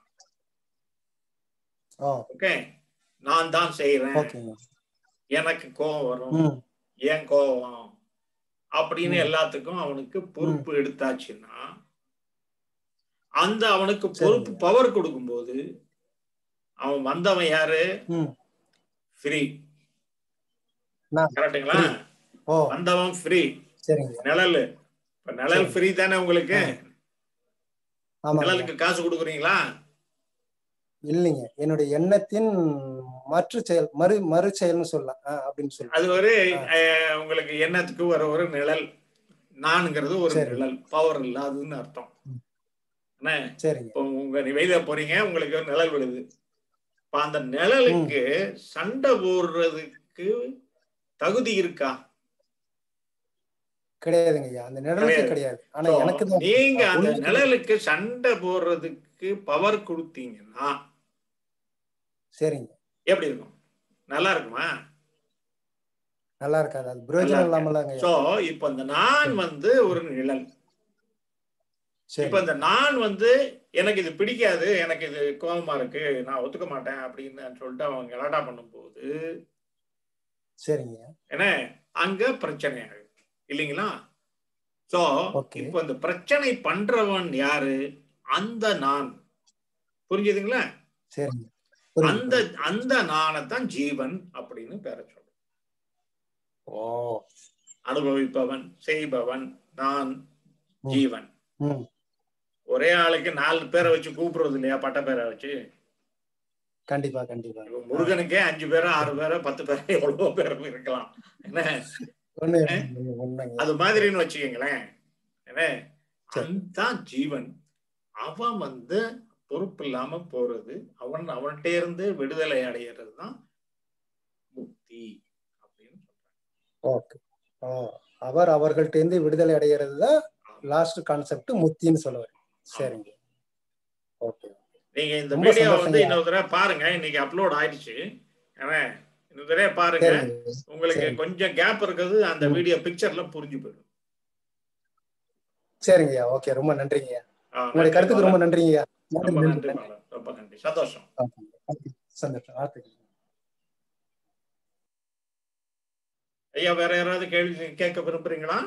ஓ ஓகே நான் தான் செய்யறேன் ஓகேங்க எனக்கு கோபம் வரும் ம் ஏன் கோபம் அப்படின்னு ம். எல்லாத்துக்கும் அவனுக்கு பொறுப்பு எடுத்தாச்சுன்னா அந்த அவனுக்கு பொறுப்பு சரிங்க. பவர் கொடுக்கும்போது அவன் வந்தவன் யாரு ம் ஃப்ரீ நான் கரெக்டுங்களா free. ஓ வந்தவன் ஃப்ரீ சரிங்க நிழல் இப்ப நிழல் சரி. ஃப்ரீ தானே உங்களுக்கு ஆமாங்க நிழலுக்கு காசு கொடுக்குறீங்களா இல்லைங்க என்னுடைய எண்ணத்தின் மற்ற செயல் மறு மறு செயல்னு சொல்லலாம் ஆ, அப்படின்னு சொல்லலாம் அது ஒரு ஆ. அஹ், உங்களுக்கு எண்ணத்துக்கு வர ஒரு நிழல் நான்ங்கிறது ஒரு சரி. நிழல் பவர் இல்லாததுன்னு அர்த்தம் ம். என்ன சரிங்க இப்போ உங்க நீ வெளியில போறீங்க உங்களுக்கு ஒரு நிழல் விழுது இப்ப அந்த நிழலுக்கு சண்டை போடுறதுக்கு தகுதி இருக்கா கிடையாதுங்க ஐயா அந்த நிழலுக்கு கிடையாது. கிடையாது ஆனா So, எனக்கு தான் நீங்க அந்த உள்ளுக்கு- நிழலுக்கு சண்டை போடுறதுக்கு பவர் கொடுத்தீங்கன்னா சரிங்க எப்படி இருக்கும் நல்லா இருக்குமா நல்லா இருக்காது அது நல்லா பிரயோஜனம் இருக்காது. இல்லாமலாங்க சோ ஐயா இப்ப இந்த நான் வந்து ஒரு நிழல் சரி இப்ப இந்த நான் வந்து எனக்கு இது பிடிக்காது எனக்கு இது கோபமா இருக்கு நான் ஒத்துக்க மாட்டேன் அப்படின்னு சொல்லிட்டு அவங்க கலாட்டா பண்ணும்போது சரிங்க என்ன அங்க பிரச்சனை ஆகுது இல்லைங்களா சோ ஓகே இப்போ இந்த பிரச்சனை பண்றவன் யாரு அந்த நான் புரிஞ்சுதுங்களா சரிங்க அந்த புரியுது அந்த நானைத்தான் ஜீவன் அப்படின்னு பேர சொல்றோம் ஓ அனுபவிப்பவன் செய்பவன் நான் ம். ஜீவன் ம் ஒரே ஆளுக்கு நாலு பேரை வச்சு கூப்பிடுறது இல்லையா பட்ட பேரை வச்சு கண்டிப்பா கண்டிப்பா இப்ப முருகனுக்கே அஞ்சு பேரோ ஆறு பேரோ பத்து பேரோ எவ்வளவோ பேரும் இருக்கலாம் என்ன ஒண்ணு உண்மைங்க அது மாதிரின்னு வச்சுக்கோங்களேன் என்ன சரி. அந்த ஜீவன் அவன் வந்து பொறுப்பு இல்லாம போறது அவன் அவன்கிட்ட இருந்து விடுதலை அடையிறது தான் முக்தி அப்படின்னு சொல்றாங்க ஓகே ஓ அவர் அவர்கள்ட்ட இருந்து விடுதலை அடைகிறது தான் லாஸ்ட் கான்செப்ட் முத்தின்னு சொல்லுவார் சரிங்க ஓகே நீங்க இந்த ரொம்ப வீடியோ வந்து சந்தோஷங்க. இன்னொரு தடவை பாருங்க இன்னைக்கு அப்லோட் ஆயிடுச்சு ஏன்னா இன்னொரு தடவை பாருங்க சரிங்க உங்களுக்கு சரி. கொஞ்சம் கேப் இருக்குது அந்த ம். வீடியோ பிக்சர்ல புரிஞ்சு போயிடும் சரிங்கய்யா ஓகே ரொம்ப நன்றிங்கய்யா ஆ, உங்களுடைய நன்றி கருத்துக்கு ரொம்ப பாலா. நன்றிங்கய்யா ரொம்ப நன்றி நன்றி நன்றி பாலா. ரொம்ப நன்றி சந்தோஷம் ஓகே ஓகே சந்தோஷம் வாழ்த்துக்கள் ஐயா வேற யாராவது கேள்வி கேட்க விரும்புறீங்களா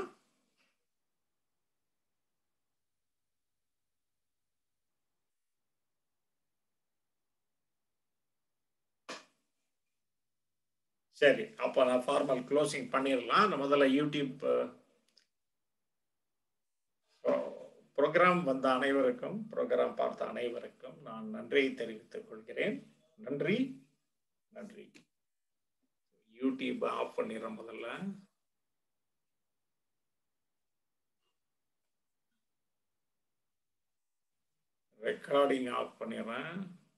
சரி அப்போ நான் ஃபார்மல் க்ளோசிங் பண்ணிடலாம் நான் முதல்ல யூடியூப் ப்ரோக்ராம் வந்த அனைவருக்கும் ப்ரோக்ராம் பார்த்த அனைவருக்கும் நான் நன்றியை தெரிவித்துக் கொள்கிறேன் நன்றி நன்றி யூடியூப் ஆஃப் பண்ணிடுறேன் முதல்ல ரெக்கார்டிங் ஆஃப் பண்ணிடுறேன்